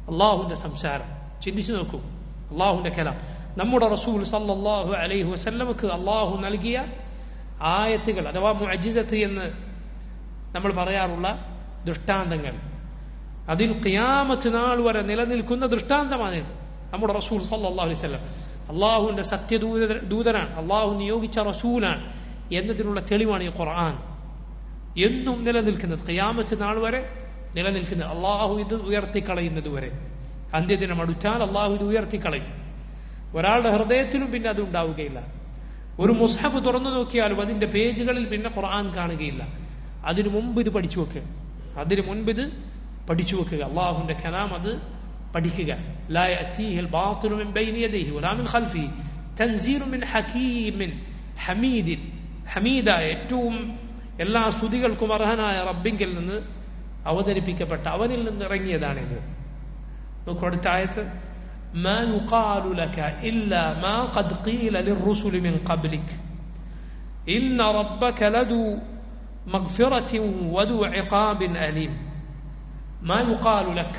അള്ളാഹുവിന്റെ സംസാരം ചിന്തിച്ചു നോക്കൂ അള്ളാഹുവിന്റെ കലാം നമ്മുടെ റസൂൽ സല്ലല്ലാഹു അലൈഹി വസല്ലമക്ക് അള്ളാഹു നൽകിയ ആയത്തുകൾ അഥവാ മുഅജിസത്ത് എന്ന് നമ്മൾ പറയാറുള്ള ദൃഷ്ടാന്തങ്ങൾ അതിൽ ഖിയാമത്ത് നാൾ വരെ നിലനിൽക്കുന്ന ദൃഷ്ടാന്തമാണിത് നമ്മുടെ റസൂൽ സല്ലല്ലാഹു അലൈഹി വസല്ലം അള്ളാഹുവിന്റെ സത്യദൂത ദൂതനാണ് അള്ളാഹു നിയോഗിച്ച റസൂലാണ് എന്നതിനുള്ള തെളിവാണ് ഈ ഖുർആൻ എന്നും നിലനിൽക്കുന്നത് ഖിയാമത്ത് നാൾ വരെ നിലനിൽക്കുന്നത് അള്ളാഹു ഇത് ഉയർത്തിക്കളയുന്നത് വരെ അന്ത്യദിനം അടുത്താൽ അള്ളാഹു ഇത് ഉയർത്തിക്കളയും ഒരാളുടെ ഹൃദയത്തിലും പിന്നെ അത് ഉണ്ടാവുകയില്ല ഒരു മുസ്ഹഫ് തുറന്നു നോക്കിയാലും അതിന്റെ പേജുകളിൽ പിന്നെ ഖുർആൻ കാണുകയില്ല അതിനു മുമ്പ് ഇത് പഠിച്ചു വെക്കുക അതിനു മുൻപ് ഇത് പഠിച്ചു വെക്കുക അള്ളാഹുവിന്റെ കലാം അത് പഠിക്കുക لا يأتيه الباطل من بين يديه ولا من خلفه تنزيل من حكيم حميد ഹമീദ ഏറ്റവും എല്ലാ സ്തുതികൾക്കും അർഹനായ റബ്ബിങ്കിൽ നിന്ന് അവതരിപ്പിക്കപ്പെട്ട അവനിൽ നിന്ന് ഇറങ്ങിയതാണിത് നോക്കൂ അടുത്ത ആയത്ത് ما يقال لك إلا ما قد قيل للرسل من قبلك إن ربك لذو مغفرة وذو عقاب أليم ما يقال لك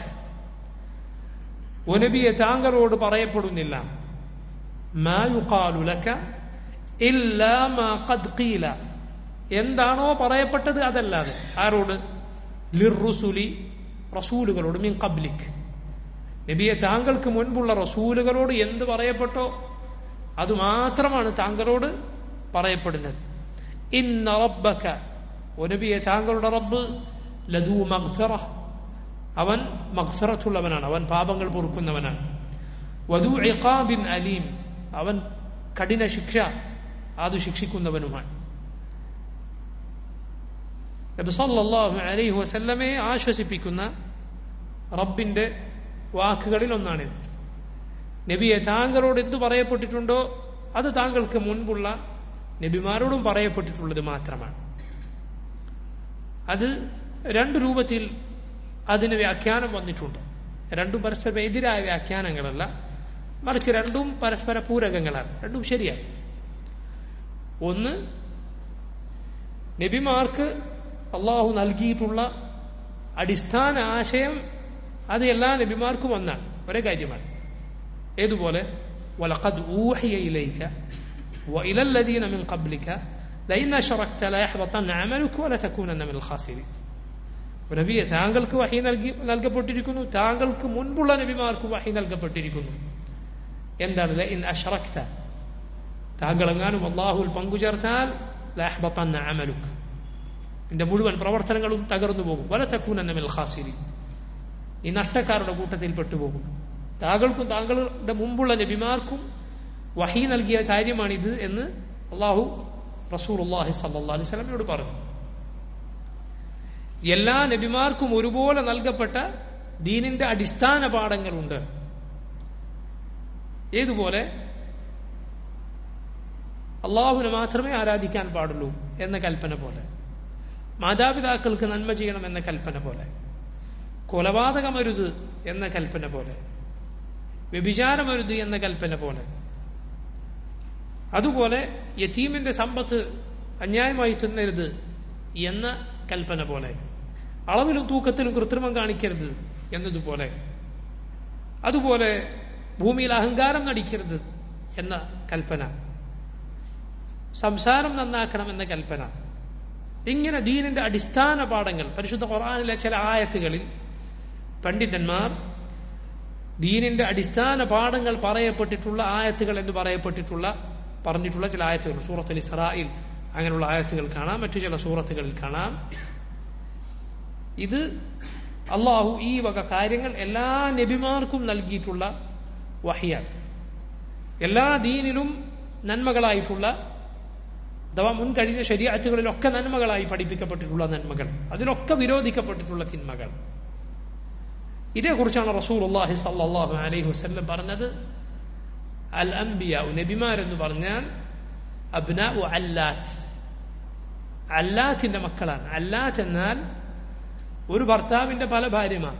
ونبي താങ്കളോട് പറയപ്പെടുന്നില്ല ما يقال لك إلا ما قد قيل എന്താണോ പറയപ്പെട്ടത് അതല്ലാതെ ആരോട് ലിർറുസുലി റസൂലുകളോട് മീൻ കബ്ലിക് നബിയെ താങ്കൾക്ക് മുൻപുള്ള റസൂലുകളോട് എന്ത് പറയപ്പെട്ടോ അത് മാത്രമാണ് താങ്കളോട് പറയപ്പെടുന്നത് ഇന്ന റബ്ബക ഓ നബിയെ താങ്കളുടെ റബ്ബ് ലദൂ മഗ്ഫിറ അവൻ മഗ്ഫിറത്തുള്ളവനാണ് അവൻ പാപങ്ങൾ പൊറുക്കുന്നവനാണ് വധു ഇഖാബിൻ അലീം അവൻ കഠിന ശിക്ഷ അത് ശിക്ഷിക്കുന്നവനുമാണ് നബി സല്ലല്ലാഹു അലൈഹി വസല്ലമയെ ആശ്വസിപ്പിക്കുന്ന റബ്ബിന്റെ വാക്കുകളിൽ ഒന്നാണിത് നബിയെ താങ്കളോട് എന്തു പറയപ്പെട്ടിട്ടുണ്ടോ അത് താങ്കൾക്ക് മുൻപുള്ള നബിമാരോടും പറയപ്പെട്ടിട്ടുള്ളത് മാത്രമാണ് അത് രണ്ട് രൂപത്തിൽ അതിന് വ്യാഖ്യാനം വന്നിട്ടുണ്ട് രണ്ടും പരസ്പരം എതിരായ വ്യാഖ്യാനങ്ങളല്ല മറിച്ച് രണ്ടും പരസ്പര പൂരകങ്ങളാണ് രണ്ടും ശരിയാണ് ഒന്ന് നബിമാർക്ക് അള്ളാഹു നൽകിയിട്ടുള്ള അടിസ്ഥാന ആശയം അത് എല്ലാ നബിമാർക്കും ഒന്നാണ് ഒരേ കാര്യമാണ് ഏതുപോലെ ولقد أوحي إليك وإلى الذين من قبلك لئن أشركت ليحبطن عملك ولتكونن من الخاسرين നബിയെ താങ്കൾക്ക് വഹി നൽകി നൽകപ്പെട്ടിരിക്കുന്നു താങ്കൾക്ക് മുൻപുള്ള നബിമാർക്ക് വഹി നൽകപ്പെട്ടിരിക്കുന്നു എന്താണ് ലഇൻ അഷ്റക്ത താങ്കൾ എങ്ങാനും അള്ളാഹുൽ പങ്കുചേർത്താൽ ലഹ്ബത്തന്ന അമലുക്ക് നിന്റെ മുഴുവൻ പ്രവർത്തനങ്ങളും തകർന്നു പോകും വല തക്കൂനന്ന മിൽ ഖാസിരി ഈ നഷ്ടക്കാരുടെ കൂട്ടത്തിൽ പെട്ടുപോകും താങ്കൾക്കും താങ്കളുടെ മുമ്പുള്ള നബിമാർക്കും വഹി നൽകിയ കാര്യമാണിത് എന്ന് അള്ളാഹു റസൂൽ അള്ളാഹി സല്ലാ അലൈഹി സ്വലമിനോട് പറഞ്ഞു എല്ലാ നബിമാർക്കും ഒരുപോലെ നൽകപ്പെട്ട ദീനിന്റെ അടിസ്ഥാന പാഠങ്ങളുണ്ട് ഏതുപോലെ അള്ളാഹുവിനെ മാത്രമേ ആരാധിക്കാൻ പാടുള്ളൂ എന്ന കൽപ്പന പോലെ മാതാപിതാക്കൾക്ക് നന്മ ചെയ്യണം എന്ന കൽപ്പന പോലെ കൊലപാതകമരുത് എന്ന കൽപ്പന പോലെ വ്യഭിചാരമരുത് എന്ന കൽപ്പന പോലെ അതുപോലെ യതീമിന്റെ സമ്പത്ത് അന്യായമായി തിന്നരുത് എന്ന കൽപ്പന പോലെ അളവിലും തൂക്കത്തിലും കൃത്രിമം കാണിക്കരുത് എന്നതുപോലെ അതുപോലെ ഭൂമിയിൽ അഹങ്കാരം നടിക്കരുത് എന്ന കൽപ്പന സംസാരം നന്നാക്കണം എന്ന കൽപ്പന ഇങ്ങനെ ദീനിന്റെ അടിസ്ഥാന പാഠങ്ങൾ പരിശുദ്ധ ഖുർആാനിലെ ചില ആയത്തുകളിൽ പണ്ഡിതന്മാർ ദീനിന്റെ അടിസ്ഥാന പാഠങ്ങൾ പറയപ്പെട്ടിട്ടുള്ള ആയത്തുകൾ എന്ന് പറയപ്പെട്ടിട്ടുള്ള പറഞ്ഞിട്ടുള്ള ചില ആയത്തുകൾ സൂറത്തുൽ ഇസ്രായിൽ അങ്ങനെയുള്ള ആയത്തുകൾ കാണാം മറ്റു ചില സൂറത്തുകളിൽ കാണാം ഇത് അള്ളാഹു ഈ വക കാര്യങ്ങൾ എല്ലാ നബിമാർക്കും നൽകിയിട്ടുള്ള വഹിയാണ് എല്ലാ ദീനിലും നന്മകളായിട്ടുള്ള അഥവാ മുൻ കഴിഞ്ഞ ശരീരത്തുകളിലൊക്കെ നന്മകളായി പഠിപ്പിക്കപ്പെട്ടിട്ടുള്ള നന്മകൾ അതിലൊക്കെ വിരോധിക്കപ്പെട്ടിട്ടുള്ള തിന്മകൾ ഇതേക്കുറിച്ചാണ് റസൂൽ അള്ളാഹി സല്ലാഹു അലൈഹി വസ്ല്ലം പറഞ്ഞത് അൽ അംബിയ നബിമാരെന്ന് പറഞ്ഞാൽ അബ്ന അല്ലാത്ത് അല്ലാത്തിന്റെ മക്കളാണ് അല്ലാത്ത് എന്നാൽ ഒരു ഭർത്താവിന്റെ പല ഭാര്യമാർ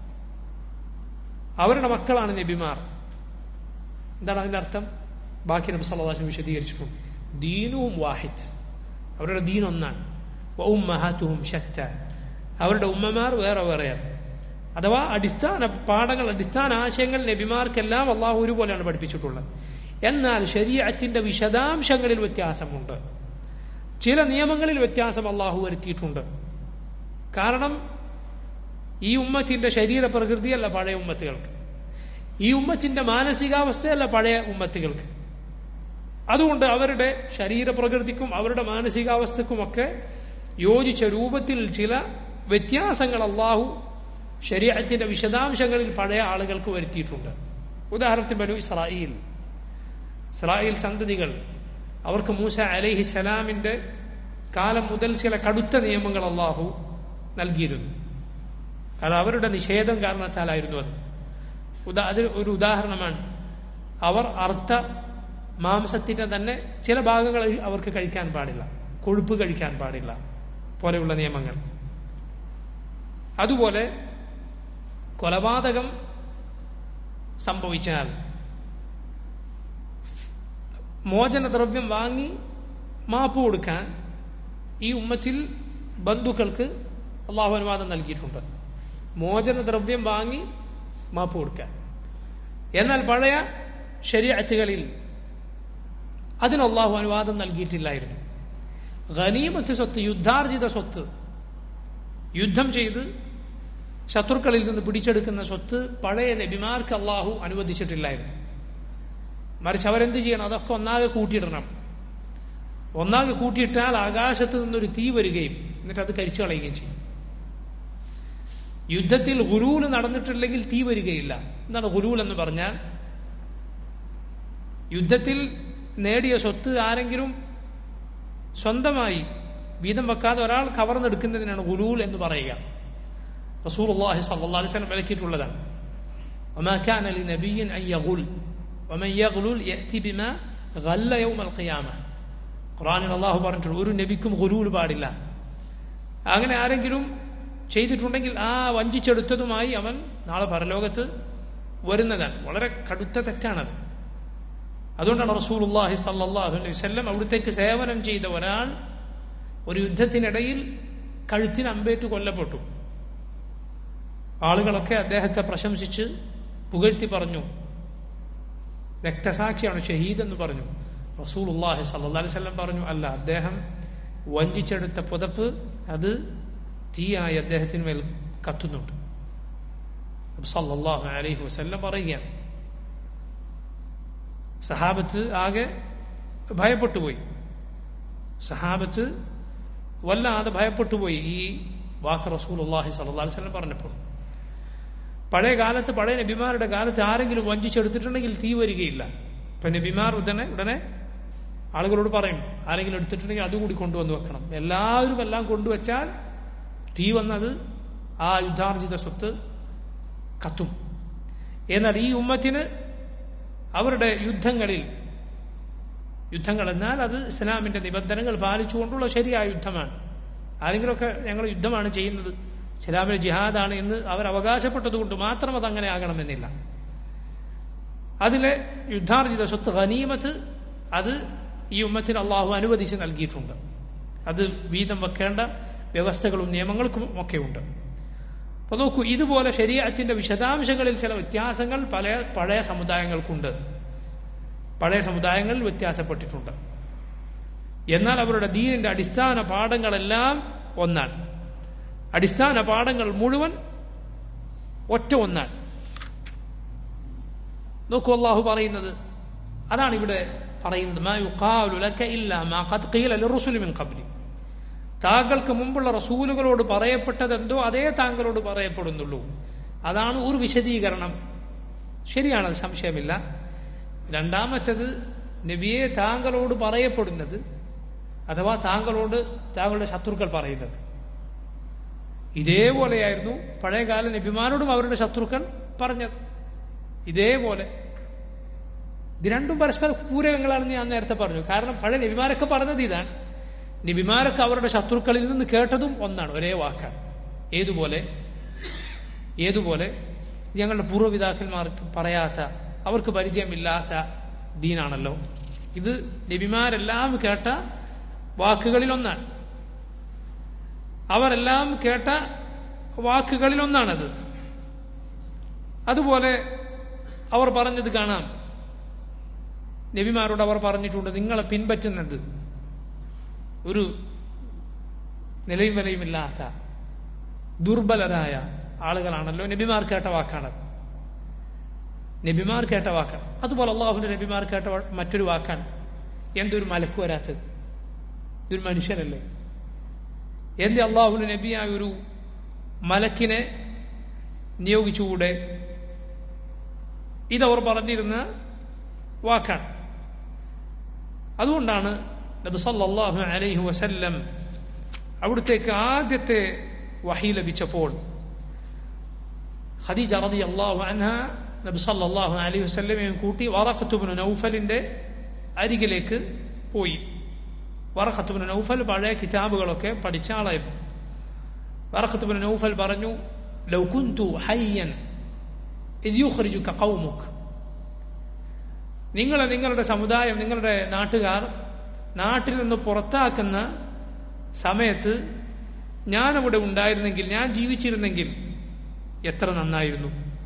അവരുടെ മക്കളാണ് നബിമാർ എന്താണ് അതിന്റെ അർത്ഥം ബാക്കി നബി സല്ലാഹും വിശദീകരിച്ചിട്ടുണ്ട് ദീനുവും വാഹിദ് അവരുടെ ദീൻ ഒന്നാണ് ഉമ്മഹാത്തുഹും ഷറ്റ അവരുടെ ഉമ്മമാർ വേറെ വേറെയാണ് അഥവാ അടിസ്ഥാന പാഠങ്ങൾ അടിസ്ഥാന ആശയങ്ങൾ നബിമാർക്കെല്ലാം അള്ളാഹു ഒരുപോലെയാണ് പഠിപ്പിച്ചിട്ടുള്ളത് എന്നാൽ ശരീരത്തിന്റെ വിശദാംശങ്ങളിൽ വ്യത്യാസമുണ്ട് ചില നിയമങ്ങളിൽ വ്യത്യാസം അള്ളാഹു വരുത്തിയിട്ടുണ്ട് കാരണം ഈ ഉമ്മത്തിന്റെ ശരീര പ്രകൃതിയല്ല പഴയ ഉമ്മത്തുകൾക്ക് ഈ ഉമ്മത്തിന്റെ മാനസികാവസ്ഥയല്ല പഴയ ഉമ്മത്തുകൾക്ക് അതുകൊണ്ട് അവരുടെ ശരീരപ്രകൃതിക്കും അവരുടെ മാനസികാവസ്ഥക്കുമൊക്കെ യോജിച്ച രൂപത്തിൽ ചില വ്യത്യാസങ്ങൾ അള്ളാഹു ശരീരത്തിന്റെ വിശദാംശങ്ങളിൽ പഴയ ആളുകൾക്ക് വരുത്തിയിട്ടുണ്ട് ഉദാഹരണത്തിന് ബനു ഇസ്രായേൽ ഇസ്രായേൽ സന്തതികൾ അവർക്ക് മൂസ അലൈഹി സലാമിന്റെ കാലം മുതൽ ചില കടുത്ത നിയമങ്ങൾ അള്ളാഹു നൽകിയിരുന്നു കാരണം അവരുടെ നിഷേധം കാരണത്താലായിരുന്നു അത് ഉദാ അത് ഒരു ഉദാഹരണമാണ് അവർ അർത്ഥ മാംസത്തിന്റെ തന്നെ ചില ഭാഗങ്ങൾ അവർക്ക് കഴിക്കാൻ പാടില്ല കൊഴുപ്പ് കഴിക്കാൻ പാടില്ല പോലെയുള്ള നിയമങ്ങൾ അതുപോലെ കൊലപാതകം സംഭവിച്ചാൽ മോചനദ്രവ്യം വാങ്ങി മാപ്പ് കൊടുക്കാൻ ഈ ഉമ്മത്തിൽ ബന്ധുക്കൾക്ക് അള്ളാഹു അനുവാദം നൽകിയിട്ടുണ്ട് മോചനദ്രവ്യം വാങ്ങി മാപ്പ് കൊടുക്കാൻ എന്നാൽ പഴയ ശരീഅത്തുകളിൽ അതിന് അള്ളാഹു അനുവാദം നൽകിയിട്ടില്ലായിരുന്നു ഖനീമത്ത് സ്വത്ത് യുദ്ധാർജിത സ്വത്ത് യുദ്ധം ചെയ്ത് ശത്രുക്കളിൽ നിന്ന് പിടിച്ചെടുക്കുന്ന സ്വത്ത് പഴയ നബിമാർക്ക് അള്ളാഹു അനുവദിച്ചിട്ടില്ലായിരുന്നു മറിച്ച് അവരെന്ത് ചെയ്യണം അതൊക്കെ ഒന്നാകെ കൂട്ടിയിടണം ഒന്നാകെ കൂട്ടിയിട്ടാൽ ആകാശത്ത് നിന്നൊരു തീ വരികയും എന്നിട്ട് അത് കരിച്ചു കളയുകയും ചെയ്യും യുദ്ധത്തിൽ ഗുരൂല് നടന്നിട്ടില്ലെങ്കിൽ തീ വരികയില്ല എന്താണ് ഗുരൂൽ എന്ന് പറഞ്ഞാൽ യുദ്ധത്തിൽ നേടിയ സ്വത്ത് ആരെങ്കിലും സ്വന്തമായി വീതം വെക്കാതെ ഒരാൾ കവർന്നെടുക്കുന്നതിനാണ് ഗുരൂൽ എന്ന് പറയുക റസൂൽ അള്ളാഹി സല്ലാ അലിസ്ലം വിലക്കിയിട്ടുള്ളതാണ് وما كان لنبي أن يغل ومن يغلل يأتي بما غل يوم القيامة ഖുറാനിൽ അള്ളാഹു പറഞ്ഞിട്ടുണ്ട് ഒരു നബിക്കും ഗുരൂൽ പാടില്ല അങ്ങനെ ആരെങ്കിലും ചെയ്തിട്ടുണ്ടെങ്കിൽ ആ വഞ്ചിച്ചെടുത്തതുമായി അവൻ നാളെ പരലോകത്ത് വരുന്നതാണ് വളരെ കടുത്ത തെറ്റാണത് അതുകൊണ്ടാണ് റസൂൽ അള്ളാഹി സല്ലാഹു അലൈഹി വല്ലം അവിടത്തേക്ക് സേവനം ചെയ്ത ഒരാൾ ഒരു യുദ്ധത്തിനിടയിൽ കഴുത്തിന് അമ്പേറ്റ് കൊല്ലപ്പെട്ടു ആളുകളൊക്കെ അദ്ദേഹത്തെ പ്രശംസിച്ച് പുകഴ്ത്തി പറഞ്ഞു രക്തസാക്ഷിയാണ് ഷഹീദ് എന്ന് പറഞ്ഞു റസൂൽ അള്ളാഹി സല്ലാ അലൈഹി സ്വല്ലം പറഞ്ഞു അല്ല അദ്ദേഹം വഞ്ചിച്ചെടുത്ത പുതപ്പ് അത് തീയായി അദ്ദേഹത്തിന് മേൽ കത്തുന്നുണ്ട് സല്ലാഹു അലൈഹി വസ്ല്ലം പറയുകയാണ് സഹാബത്ത് ആകെ ഭയപ്പെട്ടുപോയി സഹാബത്ത് വല്ലാതെ ഭയപ്പെട്ടുപോയി ഈ വാക്ക് റസൂൽ അള്ളാഹി സല്ലാ വല്ലം പറഞ്ഞപ്പോൾ പഴയ കാലത്ത് പഴയ നബിമാരുടെ കാലത്ത് ആരെങ്കിലും വഞ്ചിച്ചെടുത്തിട്ടുണ്ടെങ്കിൽ തീ വരികയില്ല ഇപ്പൊ നബിമാർ ഉടനെ ഉടനെ ആളുകളോട് പറയും ആരെങ്കിലും എടുത്തിട്ടുണ്ടെങ്കിൽ അതുകൂടി കൊണ്ടുവന്ന് വെക്കണം എല്ലാവരും എല്ലാം കൊണ്ടുവച്ചാൽ തീ വന്നത് ആ യുദ്ധാർജിത സ്വത്ത് കത്തും എന്നാൽ ഈ ഉമ്മത്തിന് അവരുടെ യുദ്ധങ്ങളിൽ യുദ്ധങ്ങൾ എന്നാൽ അത് ഇസ്ലാമിന്റെ നിബന്ധനകൾ പാലിച്ചുകൊണ്ടുള്ള ശരിയായ യുദ്ധമാണ് ആരെങ്കിലുമൊക്കെ ഞങ്ങൾ യുദ്ധമാണ് ചെയ്യുന്നത് ഇസ്ലാമിലെ ജിഹാദാണ് എന്ന് അവർ അവകാശപ്പെട്ടതുകൊണ്ട് മാത്രം അത് അങ്ങനെ ആകണമെന്നില്ല അതിലെ യുദ്ധാർജിത സ്വത്ത് ഖനീമത്ത് അത് ഈ ഉമ്മത്തിന് അള്ളാഹു അനുവദിച്ച് നൽകിയിട്ടുണ്ട് അത് വീതം വെക്കേണ്ട വ്യവസ്ഥകളും നിയമങ്ങൾക്കും ഒക്കെ ഉണ്ട് അപ്പൊ നോക്കൂ ഇതുപോലെ ശരീരത്തിന്റെ വിശദാംശങ്ങളിൽ ചില വ്യത്യാസങ്ങൾ പല പഴയ സമുദായങ്ങൾക്കുണ്ട് പഴയ സമുദായങ്ങളിൽ വ്യത്യാസപ്പെട്ടിട്ടുണ്ട് എന്നാൽ അവരുടെ ദീനിന്റെ അടിസ്ഥാന പാഠങ്ങളെല്ലാം ഒന്നാണ് അടിസ്ഥാന പാഠങ്ങൾ മുഴുവൻ ഒറ്റ ഒന്നാണ് നോക്കൂ അള്ളാഹു പറയുന്നത് അതാണ് ഇവിടെ പറയുന്നത് മാ യുഖാലു ലക ഇല്ലാ മാ ഖദ് ഖീല ലിറുസുലി മിൻ ഖബ്ലി താങ്കൾക്ക് മുമ്പുള്ള റസൂലുകളോട് പറയപ്പെട്ടതെന്തോ അതേ താങ്കളോട് പറയപ്പെടുന്നുള്ളൂ അതാണ് ഒരു വിശദീകരണം ശരിയാണ് സംശയമില്ല രണ്ടാമത്തത് നബിയെ താങ്കളോട് പറയപ്പെടുന്നത് അഥവാ താങ്കളോട് താങ്കളുടെ ശത്രുക്കൾ പറയുന്നത് ഇതേപോലെയായിരുന്നു പഴയകാല നബിമാരോടും അവരുടെ ശത്രുക്കൾ പറഞ്ഞത് ഇതേപോലെ ഇത് രണ്ടും പരസ്പര പൂരകങ്ങളാണെന്ന് ഞാൻ നേരത്തെ പറഞ്ഞു കാരണം പഴയ നബിമാരൊക്കെ പറഞ്ഞത് ഇതാണ് നബിമാരൊക്കെ അവരുടെ ശത്രുക്കളിൽ നിന്ന് കേട്ടതും ഒന്നാണ് ഒരേ വാക്കാണ് ഏതുപോലെ ഏതുപോലെ ഞങ്ങളുടെ പൂർവ്വപിതാക്കന്മാർക്ക് പറയാത്ത അവർക്ക് പരിചയമില്ലാത്ത ദീനാണല്ലോ ഇത് നബിമാരെല്ലാം കേട്ട വാക്കുകളിൽ ഒന്നാണ് അവരെല്ലാം കേട്ട വാക്കുകളിൽ ഒന്നാണത് അതുപോലെ അവർ പറഞ്ഞത് കാണാം നബിമാരോട് അവർ പറഞ്ഞിട്ടുണ്ട് നിങ്ങളെ പിൻപറ്റുന്നത് ഒരു നിലയും വിലയുമില്ലാത്ത ദുർബലരായ ആളുകളാണല്ലോ നബിമാർ കേട്ട വാക്കാണ് നബിമാർ കേട്ട വാക്കാണ് അതുപോലെ അള്ളാഹുവിന്റെ നബിമാർ കേട്ട വാ- മറ്റൊരു വാക്കാണ് എന്തൊരു മലക്ക് വരാത്തത് ഇതൊരു മനുഷ്യനല്ലേ എന്റെ അള്ളാഹുവിന്റെ നബിയായ ഒരു മലക്കിനെ നിയോഗിച്ചുകൂടെ ഇതവർ പറഞ്ഞിരുന്ന വാക്കാണ് അതുകൊണ്ടാണ് നബി സല്ലല്ലാഹു അലൈഹി വസല്ലം അവിടുത്തേക്ക് ആദ്യത്തെ വഹി ലഭിച്ചപ്പോൾ ഖദീജ റളിയല്ലാഹു അൻഹ നബി സല്ലല്ലാഹു അലൈഹി വസല്ലമയും കൂട്ടി വറഖത്ത് ഇബ്നു നൗഫലിന്റെ അരികിലേക്ക് പോയി വറഖത്ത് ഇബ്നു നൗഫൽ പഴയ കിതാബുകളൊക്കെ പഠിച്ച ആളായിരുന്നു വറഖത്ത് ഇബ്നു നൗഫൽ പറഞ്ഞു ലൗ കുന്തു ഹയ്യൻ ഇദ് യുഖ്രിജുക ഖൗമുക് നിങ്ങളെ നിങ്ങളുടെ സമുദായം നിങ്ങളുടെ നാട്ടുകാർ നാട്ടിൽ നിന്ന് പുറത്താക്കുന്ന സമയത്ത് ഞാനവിടെ ഉണ്ടായിരുന്നെങ്കിൽ ഞാൻ ജീവിച്ചിരുന്നെങ്കിൽ എത്ര നന്നായിരുന്നു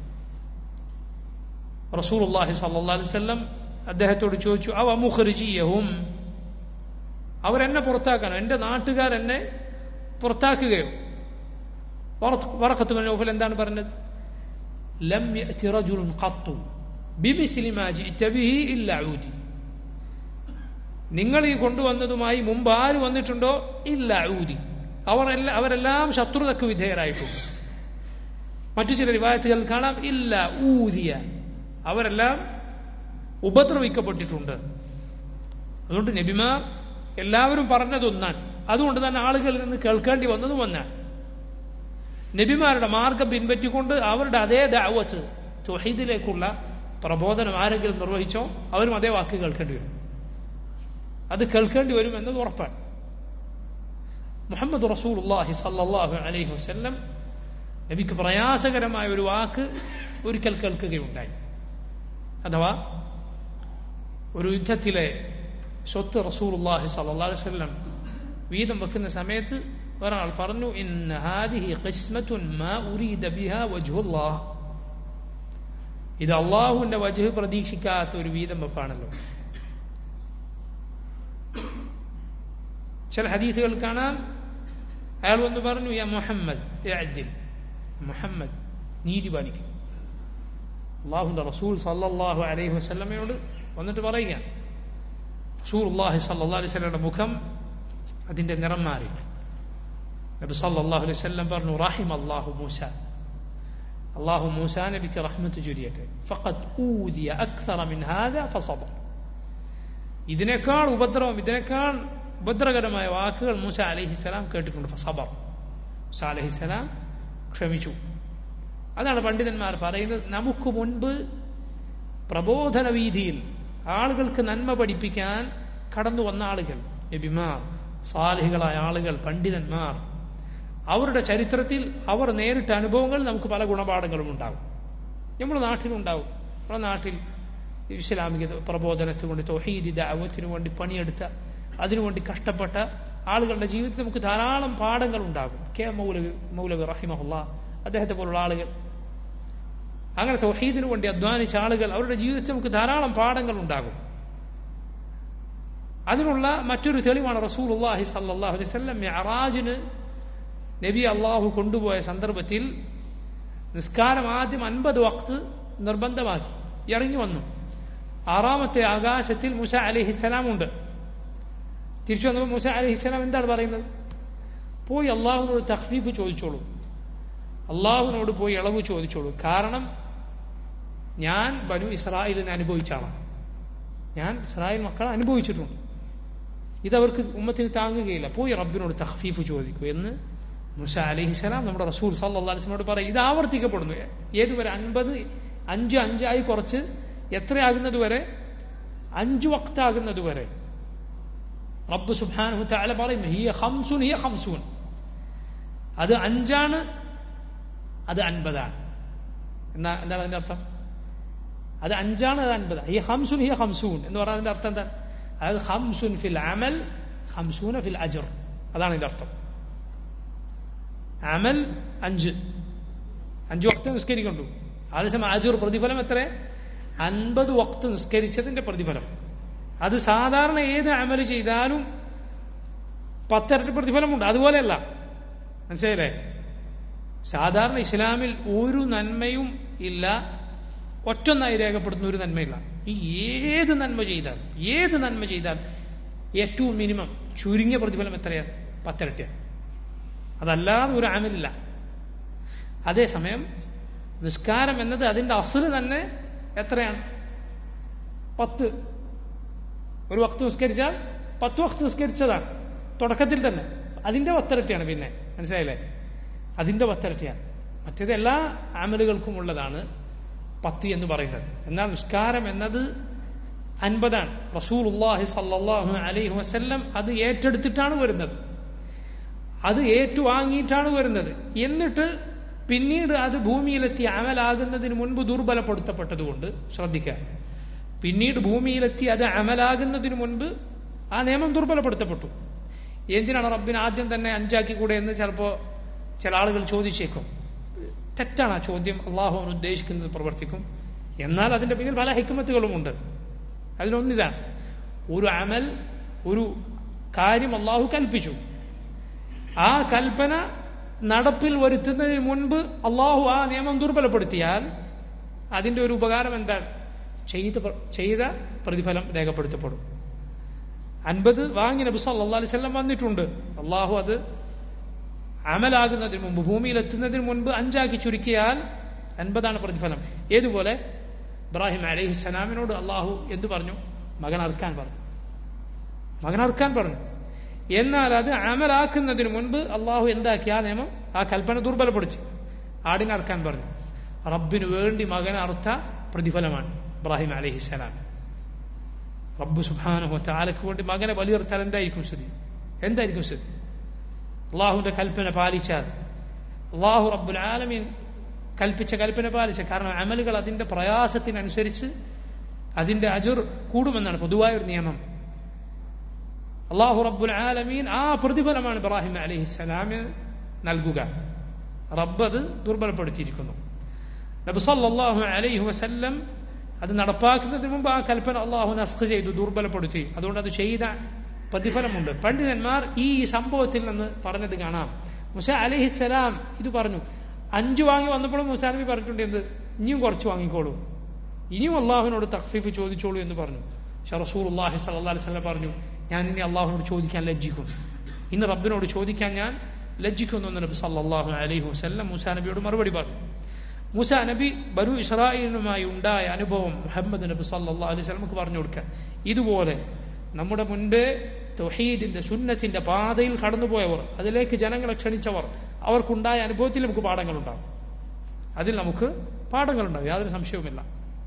റസൂലുള്ളാഹി സല്ലല്ലാഹു അലൈഹി വസല്ലം അദ്ദേഹത്തോട് ചോദിച്ചു അവ മുഖർജിയഹും അവരെന്നെ പുറത്താക്കാനോ എൻ്റെ നാട്ടുകാർ എന്നെ പുറത്താക്കുകയോ വറഖത്ത് ബിൻ നൗഫൽ എന്താണ് പറഞ്ഞത് ലം യഅതി റജുലുൻ ഖത്തു ബിമിസ്ലി മാ ജിഇത ബിഹി ഇല്ലാ ഊതി നിങ്ങൾ ഈ കൊണ്ടുവന്നതുമായി മുമ്പ് ആര് വന്നിട്ടുണ്ടോ ഇല്ല ഊതി അവർ എല്ലാ അവരെല്ലാം ശത്രുതക്ക് വിധേയരായിട്ടുണ്ട് മറ്റു ചില റിവായത്തുകൾ കാണാം ഇല്ല ഊതിയ അവരെല്ലാം ഉപദ്രവിക്കപ്പെട്ടിട്ടുണ്ട് അതുകൊണ്ട് നബിമാർ എല്ലാവരും പറഞ്ഞതൊന്നാണ് അതുകൊണ്ട് തന്നെ ആളുകളിൽ നിന്ന് കേൾക്കേണ്ടി വന്നതും ഒന്നാണ് നബിമാരുടെ മാർഗം പിൻപറ്റിക്കൊണ്ട് അവരുടെ അതേ ദാവത്ത് തൊഹീദിലേക്കുള്ള പ്രബോധനം ആരെങ്കിലും നിർവഹിച്ചോ അവരും അതേ വാക്ക് കേൾക്കേണ്ടി വരും അത് കേൾക്കേണ്ടി വരും എന്നത് ഉറപ്പാണ് മുഹമ്മദ് റസൂലുള്ളാഹി സല്ലല്ലാഹു അലൈഹി വസല്ലം നബിക്ക് പ്രയാസകരമായ ഒരു വാക്ക് ഒരിക്കൽ കേൾക്കുകയുണ്ടായി അഥവാ ഒരു യുദ്ധത്തിലെ സ്വത്ത് റസൂലുള്ളാഹി സല്ലല്ലാഹു അലൈഹി വസല്ലം വീതം വെക്കുന്ന സമയത്ത് ഒരാൾ പറഞ്ഞു ഇന്ന ഹാദിഹി ഖിസ്മത്തുൻ മാ ഉരീദ ബിഹാ വജ്ഹുല്ലാഹ് ഇത് അള്ളാഹുവിന്റെ വജഹ് പ്രതീക്ഷിക്കാത്ത ഒരു വീതം വെപ്പാണല്ലോ ചില ഹദീസുകൾ കാണാം അയാൾ വന്ന് പറഞ്ഞു യാ മുഹമ്മദ് യഅ്ദിൽ മുഹമ്മദ് നീതി പാലിക്കും അള്ളാഹുന്റെ റസൂൽ സല്ലല്ലാഹു അലൈഹി വസല്ലമയോട് വന്നിട്ട് പറയുക റസൂൽ അള്ളാഹി സല്ലല്ലാഹു അലൈഹി വസല്ലമയുടെ മുഖം അതിന്റെ നിറം മാറി നബി സല്ലല്ലാഹു അലൈഹി വസല്ലം പറഞ്ഞു റഹിം അല്ലാഹു മൂസ അള്ളാഹു മൂസ നബിക്ക് റഹ്മത്ത് ചൊരിയട്ടെ ഫഖദ് ഊദിയ അക്സറ മിൻ ഹാദ ഫസബർ ഇതിനേക്കാൾ ഉപദ്രവം ഇതിനേക്കാൾ ഉപദ്രവകരമായ വാക്കുകൾ മൂസ അലഹിസലാം കേട്ടിട്ടുണ്ട് ഫസബർ മൂസ അലഹിസലാം ക്ഷമിച്ചു അതാണ് പണ്ഡിതന്മാർ പറയുന്നത് നമുക്ക് മുൻപ് പ്രബോധന വീതിയിൽ ആളുകൾക്ക് നന്മ പഠിപ്പിക്കാൻ കടന്നു വന്ന ആളുകൾ നബിമാർ സാലിഹികളായ ആളുകൾ പണ്ഡിതന്മാർ അവരുടെ ചരിത്രത്തിൽ അവർ നേരിട്ട അനുഭവങ്ങൾ നമുക്ക് പല ഗുണപാഠങ്ങളും ഉണ്ടാകും നമ്മുടെ നാട്ടിലുണ്ടാവും നമ്മുടെ നാട്ടിൽ ഇസ്ലാമിക പ്രബോധനത്തിന് വേണ്ടി തൊഹീദി ദാവത്തിനു വേണ്ടി പണിയെടുത്ത അതിനുവേണ്ടി കഷ്ടപ്പെട്ട ആളുകളുടെ ജീവിതത്തിൽ നമുക്ക് ധാരാളം പാഠങ്ങൾ ഉണ്ടാകും കെ മൗലവി മൗലവി റഹിമഹുല്ല അദ്ദേഹത്തെ പോലുള്ള ആളുകൾ അങ്ങനെ തൊഹീദിനു വേണ്ടി അധ്വാനിച്ച ആളുകൾ അവരുടെ ജീവിതത്തിൽ നമുക്ക് ധാരാളം പാഠങ്ങൾ ഉണ്ടാകും അതിനുള്ള മറ്റൊരു തെളിവാണ് റസൂൽ അള്ളാഹി സല്ലാഹു അലൈഹി സ്വല്ലം മെഹറാജിന് നബി അള്ളാഹു കൊണ്ടുപോയ സന്ദർഭത്തിൽ നിസ്കാരം ആദ്യം അൻപത് വക്ത് നിർബന്ധമാക്കി ഇറങ്ങി വന്നു ആറാമത്തെ ആകാശത്തിൽ മുസ അലിഹിസ്സലാം ഉണ്ട് തിരിച്ചു വന്നപ്പോൾ മുസ അലിഹിസ്സലാം എന്താണ് പറയുന്നത് പോയി അള്ളാഹുവിനോട് തഖ്ഫീഫ് ചോദിച്ചോളൂ അള്ളാഹുവിനോട് പോയി ഇളവ് ചോദിച്ചോളൂ കാരണം ഞാൻ ബനു ഇസ്രായേലിനെ അനുഭവിച്ച ആളാണ് ഞാൻ ഇസ്രായേൽ മക്കളെ അനുഭവിച്ചിട്ടുണ്ട് ഇതവർക്ക് ഉമ്മത്തിന് താങ്ങുകയില്ല പോയി റബ്ബിനോട് തഖ്ഫീഫ് ചോദിക്കൂ എന്ന് മുസ അലിഹിസ്സലാം നമ്മുടെ റസൂൽ സല്ലാ അലിസ്ലിനോട് പറയും ഇത് ആവർത്തിക്കപ്പെടുന്നു ഏതുവരെ അൻപത് അഞ്ച് അഞ്ചായി കുറച്ച് എത്രയാകുന്നത് വരെ അഞ്ചു വക്താകുന്നത് വരെ റബ്ബ് സുബാനു താല പറയും ഹിയ ഹംസുൻ ഹിയ ഹംസൂൻ അത് അഞ്ചാണ് അത് അൻപതാണ് എന്നാ എന്താണ് അതിന്റെ അർത്ഥം അത് അഞ്ചാണ് അത് അൻപതാണ് ഹിയ ഹംസുൻ ഹിയ ഹംസൂൻ എന്ന് പറഞ്ഞാൽ അതിന്റെ അർത്ഥം എന്താണ് അതായത് ഹംസുൻ ഫിൽ അമൽ ഹംസൂന ഫിൽ അജർ അതാണ് ഇതിന്റെ അർത്ഥം അമൽ അഞ്ച് അഞ്ചു വക്ത നിസ്കരിക്കണ്ടു അതേസമയം അജുർ പ്രതിഫലം എത്ര അൻപത് വക്ത് നിസ്കരിച്ചതിന്റെ പ്രതിഫലം അത് സാധാരണ ഏത് അമല് ചെയ്താലും പത്തിരട്ടി പ്രതിഫലമുണ്ട് അതുപോലെയല്ല മനസ്സിലായില്ലേ സാധാരണ ഇസ്ലാമിൽ ഒരു നന്മയും ഇല്ല ഒറ്റൊന്നായി രേഖപ്പെടുത്തുന്ന ഒരു നന്മയില്ല ഈ ഏത് നന്മ ചെയ്താൽ ഏത് നന്മ ചെയ്താൽ ഏറ്റവും മിനിമം ചുരുങ്ങിയ പ്രതിഫലം എത്രയാണ് പത്തിരട്ടിയാണ് അതല്ലാതെ ഒരു അമലില്ല അതേസമയം നിസ്കാരം എന്നത് അതിന്റെ അസല് തന്നെ എത്രയാണ് പത്ത് ഒരു വക്ത് നിസ്കരിച്ചാൽ പത്ത് വക്ത് നിസ്കരിച്ചതാണ് തുടക്കത്തിൽ തന്നെ അതിന്റെ പത്തിരട്ടിയാണ് പിന്നെ മനസ്സിലായില്ലേ അതിന്റെ പത്തിരട്ടിയാണ് മറ്റേത് എല്ലാ അമലുകൾക്കും ഉള്ളതാണ് പത്ത് എന്ന് പറയുന്നത് എന്നാൽ നിസ്കാരം എന്നത് അൻപതാണ് റസൂൽ ഉള്ളാഹി സല്ലാഹു അലൈഹി വസ്ല്ലം അത് ഏറ്റെടുത്തിട്ടാണ് വരുന്നത് അത് ഏറ്റുവാങ്ങിയിട്ടാണ് വരുന്നത് എന്നിട്ട് പിന്നീട് അത് ഭൂമിയിലെത്തി അമലാകുന്നതിന് മുൻപ് ദുർബലപ്പെടുത്തപ്പെട്ടതുകൊണ്ട് ശ്രദ്ധിക്കുക പിന്നീട് ഭൂമിയിലെത്തി അത് അമലാകുന്നതിന് മുൻപ് ആ നിയമം ദുർബലപ്പെടുത്തപ്പെട്ടു എന്തിനാണ് റബ്ബിന് ആദ്യം തന്നെ അഞ്ചാക്കി കൂടെ എന്ന് ചിലപ്പോൾ ചില ആളുകൾ ചോദിച്ചേക്കും തെറ്റാണ് ആ ചോദ്യം അള്ളാഹു അവൻ ഉദ്ദേശിക്കുന്നത് പ്രവർത്തിക്കും എന്നാൽ അതിന്റെ പിന്നിൽ പല ഹിക്കുമത്തുകളുമുണ്ട് അതിലൊന്നിതാണ് ഒരു അമൽ ഒരു കാര്യം അള്ളാഹു കൽപ്പിച്ചു ആ കൽപ്പന നടപ്പിൽ വരുത്തുന്നതിന് മുൻപ് അള്ളാഹു ആ നിയമം ദുർബലപ്പെടുത്തിയാൽ അതിന്റെ ഒരു ഉപകാരം എന്താണ് ചെയ്ത ചെയ്ത പ്രതിഫലം രേഖപ്പെടുത്തപ്പെടും അൻപത് വാങ്ങി നബി സല്ലാ അലൈഹി സ്വല്ലം വന്നിട്ടുണ്ട് അള്ളാഹു അത് അമലാകുന്നതിന് മുമ്പ് ഭൂമിയിൽ എത്തുന്നതിന് മുൻപ് അഞ്ചാക്കി ചുരുക്കിയാൽ അൻപതാണ് പ്രതിഫലം ഏതുപോലെ ഇബ്രാഹിം അലഹിസ്സലാമിനോട് അള്ളാഹു എന്തു പറഞ്ഞു മകൻ അറുക്കാൻ പറഞ്ഞു മകൻ അറുക്കാൻ പറഞ്ഞു എന്നാൽ അത് അമലാക്കുന്നതിന് മുൻപ് അള്ളാഹു എന്താക്കി ആ നിയമം ആ കൽപ്പന ദുർബലപ്പെടുത്തി ആടിനെ അറുക്കാൻ പറഞ്ഞു റബ്ബിന് വേണ്ടി മകൻ അറുത്ത പ്രതിഫലമാണ് ഇബ്രാഹിം അലഹിസ്സലാം റബ്ബ് സുബാനുഹോ താലക്ക് വേണ്ടി മകനെ ബലിയർത്താൽ എന്തായിരിക്കും സ്ഥിതി എന്തായിരിക്കും സ്ഥിതി അള്ളാഹുവിന്റെ കൽപ്പന പാലിച്ചാൽ അള്ളാഹു റബ്ബുൽ ആലമീൻ കൽപ്പിച്ച കൽപ്പന പാലിച്ച കാരണം അമലുകൾ അതിന്റെ പ്രയാസത്തിനനുസരിച്ച് അതിന്റെ അജുർ കൂടുമെന്നാണ് പൊതുവായ ഒരു നിയമം അള്ളാഹു റബ്ബുൽ ആലമീൻ ആ പ്രതിഫലമാണ് ഇബ്രാഹിം അലഹിസ്സലാമിന് നൽകുക റബ്ബ് അത് ദുർബലപ്പെടുത്തിയിരിക്കുന്നു നബി സല്ലല്ലാഹു അലൈഹി വസല്ലം അത് നടപ്പാക്കുന്നതിന് മുമ്പ് ആ കൽപ്പന അള്ളാഹു നസ്ഖ് ചെയ്തു ദുർബലപ്പെടുത്തി അതുകൊണ്ട് അത് ചെയ്ത പ്രതിഫലമുണ്ട് പണ്ഡിതന്മാർ ഈ സംഭവത്തിൽ നിന്ന് പറഞ്ഞത് കാണാം മുസ അലഹിസ്സലാം ഇത് പറഞ്ഞു അഞ്ചു വാങ്ങി വന്നപ്പോഴും മുസാ നബി പറഞ്ഞിട്ടുണ്ട് എന്ത് ഇനിയും കുറച്ച് വാങ്ങിക്കോളൂ ഇനിയും അള്ളാഹുവിനോട് തഖ്ഫീഫ് ചോദിച്ചോളൂ എന്ന് പറഞ്ഞു ഷറസൂർ അള്ളാഹി സല്ലാ അലൈഹി പറഞ്ഞു ഞാൻ ഇനി അള്ളാഹുവിനോട് ചോദിക്കാൻ ലജ്ജിക്കും ഇന്ന് റബ്ബിനോട് ചോദിക്കാൻ ഞാൻ ലജ്ജിക്കുന്നു എന്ന് നബി സല്ലാഹു അലൈഹി വസ്ല്ലം മൂസാ നബിയോട് മറുപടി പറഞ്ഞു മൂസ നബി ബനു ഇസ്രായേലിനുമായി ഉണ്ടായ അനുഭവം മുഹമ്മദ് നബി സല്ലാ അലൈഹി സ്വലമുക്ക് പറഞ്ഞു കൊടുക്കാൻ ഇതുപോലെ നമ്മുടെ മുൻപേ തൊഹീദിന്റെ സുന്നത്തിന്റെ പാതയിൽ കടന്നുപോയവർ അതിലേക്ക് ജനങ്ങളെ ക്ഷണിച്ചവർ അവർക്കുണ്ടായ അനുഭവത്തിൽ നമുക്ക് പാഠങ്ങളുണ്ടാവും അതിൽ നമുക്ക് പാഠങ്ങളുണ്ടാവും യാതൊരു സംശയവുമില്ല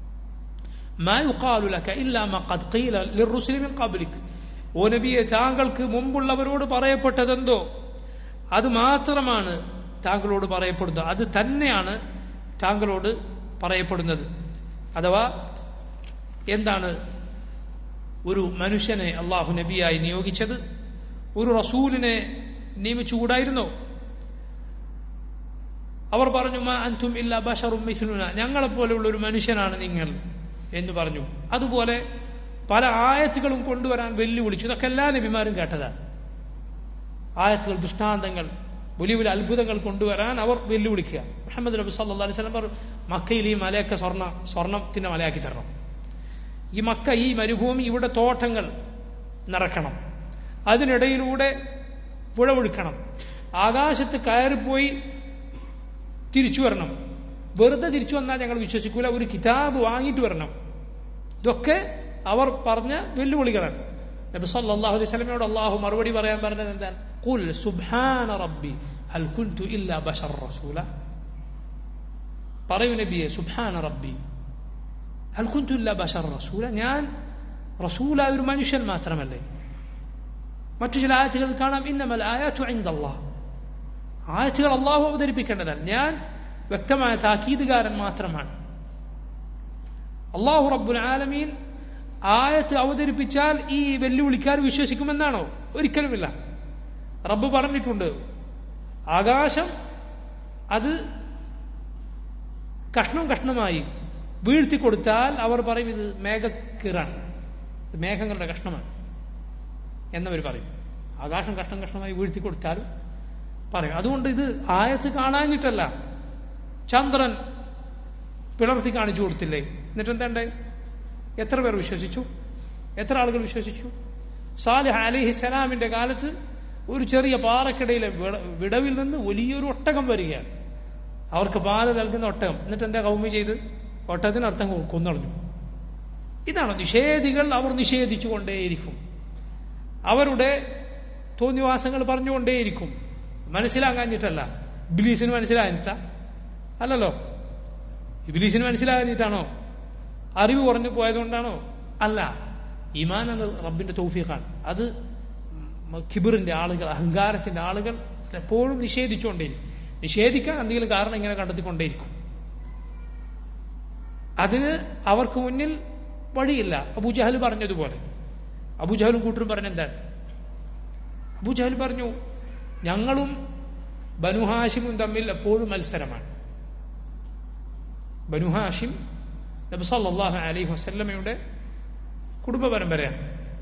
ഓ നബിയെ താങ്കൾക്ക് മുമ്പുള്ളവരോട് പറയപ്പെട്ടതെന്തോ അത് മാത്രമാണ് താങ്കളോട് പറയപ്പെടുന്നത് അത് തന്നെയാണ് താങ്കളോട് പറയപ്പെടുന്നത് അഥവാ എന്താണ് ഒരു മനുഷ്യനെ അള്ളാഹു നബിയായി നിയോഗിച്ചത് ഒരു റസൂലിനെ നിയമിച്ചുകൂടായിരുന്നോ അവർ പറഞ്ഞു മാ അൻതും ഇല്ല ബഷറും മിസ്ലുന ഞങ്ങളെപ്പോലെയുള്ള ഒരു മനുഷ്യനാണ് നിങ്ങൾ എന്ന് പറഞ്ഞു അതുപോലെ പല ആയത്തുകളും കൊണ്ടുവരാൻ വെല്ലുവിളിച്ചു ഇതൊക്കെ എല്ലാ നബിമാരും കേട്ടതാണ് ആയത്തുകൾ ദൃഷ്ടാന്തങ്ങൾ വലിയ വലിയ അത്ഭുതങ്ങൾ കൊണ്ടുവരാൻ അവർ വെല്ലുവിളിക്കുക മുഹമ്മദ് നബി സല്ലാ അലൈഹി സ്വലം പറഞ്ഞു മക്കയിൽ ഈ മലയൊക്കെ സ്വർണ്ണ സ്വർണത്തിന്റെ മലയാക്കി തരണം ഈ മക്ക ഈ മരുഭൂമി ഇവിടെ തോട്ടങ്ങൾ നിറക്കണം അതിനിടയിലൂടെ പുഴ ഒഴുക്കണം ആകാശത്ത് കയറിപ്പോയി തിരിച്ചു വരണം വെറുതെ തിരിച്ചു വന്നാൽ ഞങ്ങൾ വിശ്വസിക്കൂല ഒരു കിതാബ് വാങ്ങിയിട്ട് വരണം ഇതൊക്കെ അവർ പറഞ്ഞ വെല്ലുവിളികളാണ് നബി സല്ലല്ലാഹു അലൈഹി വസല്ലമയോട് അള്ളാഹു മറുപടി പറയാൻ പറഞ്ഞത് എന്താണ് ഖുൽ സുബ്ഹാന റബ്ബി ഹൽ കുൻതു ഇല്ലാ ബശർ റസൂല പറയൂ നബിയെ സുബ്ഹാന റബ്ബി ഹൽ കുൻതു ഇല്ലാ ബശർ റസൂല ഞാൻ റസൂലായ ഒരു മനുഷ്യൻ മാത്രമല്ലേ മറ്റു ചില ആയത്തുകൾ കാണാം ഇന്നമൽ ആയാത്തു ഇൻദല്ലാഹ് ആയത്തുകൾ അള്ളാഹു അവതരിപ്പിക്കേണ്ടതാണ് ഞാൻ വ്യക്തമായ താക്കീതുകാരൻ മാത്രമാണ് അള്ളാഹു റബ്ബുൽ ആലമീൻ ആയത്ത് അവതരിപ്പിച്ചാൽ ഈ വെല്ലുവിളിക്കാർ വിശ്വസിക്കുമെന്നാണോ ഒരിക്കലുമില്ല റബ്ബ് പറഞ്ഞിട്ടുണ്ട് ആകാശം അത് കഷ്ണം കഷ്ണമായി വീഴ്ത്തി കൊടുത്താൽ അവർ പറയും ഇത് മേഘക്കിറാണ് ഇത് മേഘങ്ങളുടെ കഷ്ണമാണ് എന്നവർ പറയും ആകാശം കഷ്ണം കഷ്ണമായി വീഴ്ത്തി കൊടുത്താലും പറയും അതുകൊണ്ട് ഇത് ആയത്ത് കാണാഞ്ഞിട്ടല്ല ചന്ദ്രൻ പിളർത്തി കാണിച്ചു കൊടുത്തില്ലേ എന്നിട്ട് എന്താണ്ടേ എത്ര പേർ വിശ്വസിച്ചു എത്ര ആളുകൾ വിശ്വസിച്ചു സാലിഹ് അലിഹിസലാമിന്റെ കാലത്ത് ഒരു ചെറിയ പാറക്കിടയിലെ വിട- വിടവിൽ നിന്ന് വലിയൊരു ഒട്ടകം വരികയാണ് അവർക്ക് പാല് നൽകുന്ന ഒട്ടകം എന്നിട്ട് എന്താ കൗമി ചെയ്ത് ഒട്ടകത്തിന് അർത്ഥം കൊന്നളഞ്ഞു ഇതാണ് നിഷേധികൾ അവർ നിഷേധിച്ചുകൊണ്ടേയിരിക്കും അവരുടെ തോന്നിവാസങ്ങൾ പറഞ്ഞുകൊണ്ടേയിരിക്കും മനസ്സിലാകാഞ്ഞിട്ടല്ല ഇബിലീസിന് മനസ്സിലാകാഞ്ഞിട്ട അല്ലല്ലോ ഇബിലീസിന് മനസ്സിലാകാഞ്ഞിട്ടാണോ അറിവ് കുറഞ്ഞു പോയതുകൊണ്ടാണോ അല്ല ഇമാൻ എന്ന റബ്ബിന്റെ തൗഫീഖാണ് അത് കിബിറിന്റെ ആളുകൾ അഹങ്കാരത്തിന്റെ ആളുകൾ എപ്പോഴും നിഷേധിച്ചുകൊണ്ടേയിരിക്കും നിഷേധിക്കാൻ എന്തെങ്കിലും കാരണം ഇങ്ങനെ കണ്ടെത്തിക്കൊണ്ടേയിരിക്കും അതിന് അവർക്ക് മുന്നിൽ വഴിയില്ല അബൂജഹൽ പറഞ്ഞതുപോലെ അബൂജഹലും കൂട്ടരും പറഞ്ഞ എന്താണ് അബൂജഹൽ പറഞ്ഞു ഞങ്ങളും ബനുഹാഷിമും തമ്മിൽ എപ്പോഴും മത്സരമാണ് ബനുഹാഷിം നബി സല്ലല്ലാഹു അലൈഹി വസല്ലമയുടെ കുടുംബ പരമ്പരയാണ്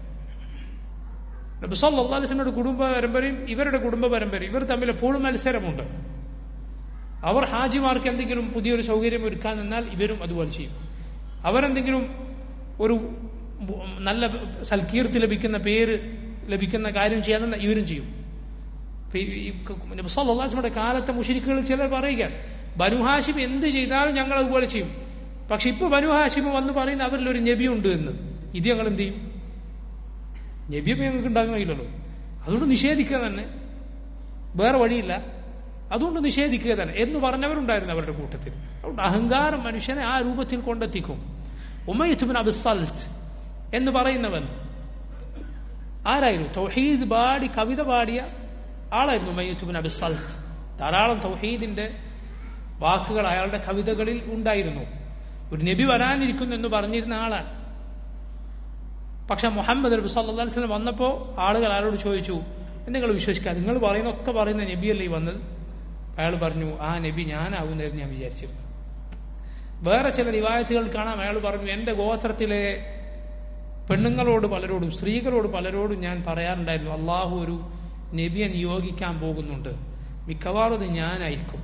നബി സല്ലല്ലാഹു അലൈഹി വസല്ലമയുടെ കുടുംബ പരമ്പരയും ഇവരുടെ കുടുംബ പരമ്പരയും ഇവർ തമ്മിൽ എപ്പോഴും മത്സരമുണ്ട് അവർ ഹാജിമാർക്ക് എന്തെങ്കിലും പുതിയൊരു സൗകര്യം ഒരുക്കാൻ നിന്നാൽ ഇവരും അതുപോലെ ചെയ്യും അവരെന്തെങ്കിലും ഒരു നല്ല സൽകീർത്തി ലഭിക്കുന്ന പേര് ലഭിക്കുന്ന കാര്യം ചെയ്യാൻ നിന്നാൽ ഇവരും ചെയ്യും ഇപ്പൊ ഈ- ഈ നബി സല്ലല്ലാഹു അലൈഹി വസല്ലമയുടെ കാലത്തെ മുഷിരിക്കുകൾ ചിലർ പറയുക ബനു ഹാഷിം എന്ത് ചെയ്താലും ഞങ്ങൾ അതുപോലെ ചെയ്യും പക്ഷെ ഇപ്പൊ ബനു ഹാഷിം വന്ന് പറയുന്ന അവരിൽ ഒരു നബി ഉണ്ട് എന്ന് ഇത് ഞങ്ങൾ എന്ത് ചെയ്യും നബിയപ്പം ഞങ്ങൾക്ക് ഉണ്ടാകാൻ കഴിയില്ലല്ലോ അതുകൊണ്ട് നിഷേധിക്കുക തന്നെ വേറെ വഴിയില്ല അതുകൊണ്ട് നിഷേധിക്കുക തന്നെ എന്ന് പറഞ്ഞവരുണ്ടായിരുന്നു അവരുടെ കൂട്ടത്തിൽ അതുകൊണ്ട് അഹങ്കാരം മനുഷ്യനെ ആ രൂപത്തിൽ കൊണ്ടെത്തിക്കും ഉമയത്തുബിൻ അബിസൽത്ത് എന്ന് പറയുന്നവൻ ആരായിരുന്നു തൗഹീദ് പാടി കവിത പാടിയ ആളായിരുന്നു ഉമയ്യത്തുബിൻ അബിസൽത്ത് ധാരാളം തൗഹീദിന്റെ വാക്കുകൾ അയാളുടെ കവിതകളിൽ ഉണ്ടായിരുന്നു ഒരു നബി വരാനിരിക്കുന്നു എന്ന് പറഞ്ഞിരുന്ന ആളാണ് പക്ഷെ മുഹമ്മദ് നബി സല്ലല്ലാഹു അലൈഹി വസല്ലം വന്നപ്പോൾ ആളുകൾ ആരോട് ചോദിച്ചു നിങ്ങൾ വിശ്വസിക്കുക നിങ്ങൾ പറയുന്നൊക്കെ പറയുന്ന നബിയല്ലേ ഈ വന്നത് അയാൾ പറഞ്ഞു ആ നബി ഞാനാവുന്നതായിരുന്നു ഞാൻ വിചാരിച്ചു വേറെ ചില റിവായത്തുകൾ കാണാം അയാൾ പറഞ്ഞു എന്റെ ഗോത്രത്തിലെ പെണ്ണുങ്ങളോട് പലരോടും സ്ത്രീകളോട് പലരോടും ഞാൻ പറയാറുണ്ടായിരുന്നു അള്ളാഹു ഒരു നബിയെ നിയോഗിക്കാൻ പോകുന്നുണ്ട് മിക്കവാറും അത് ഞാനായിരിക്കും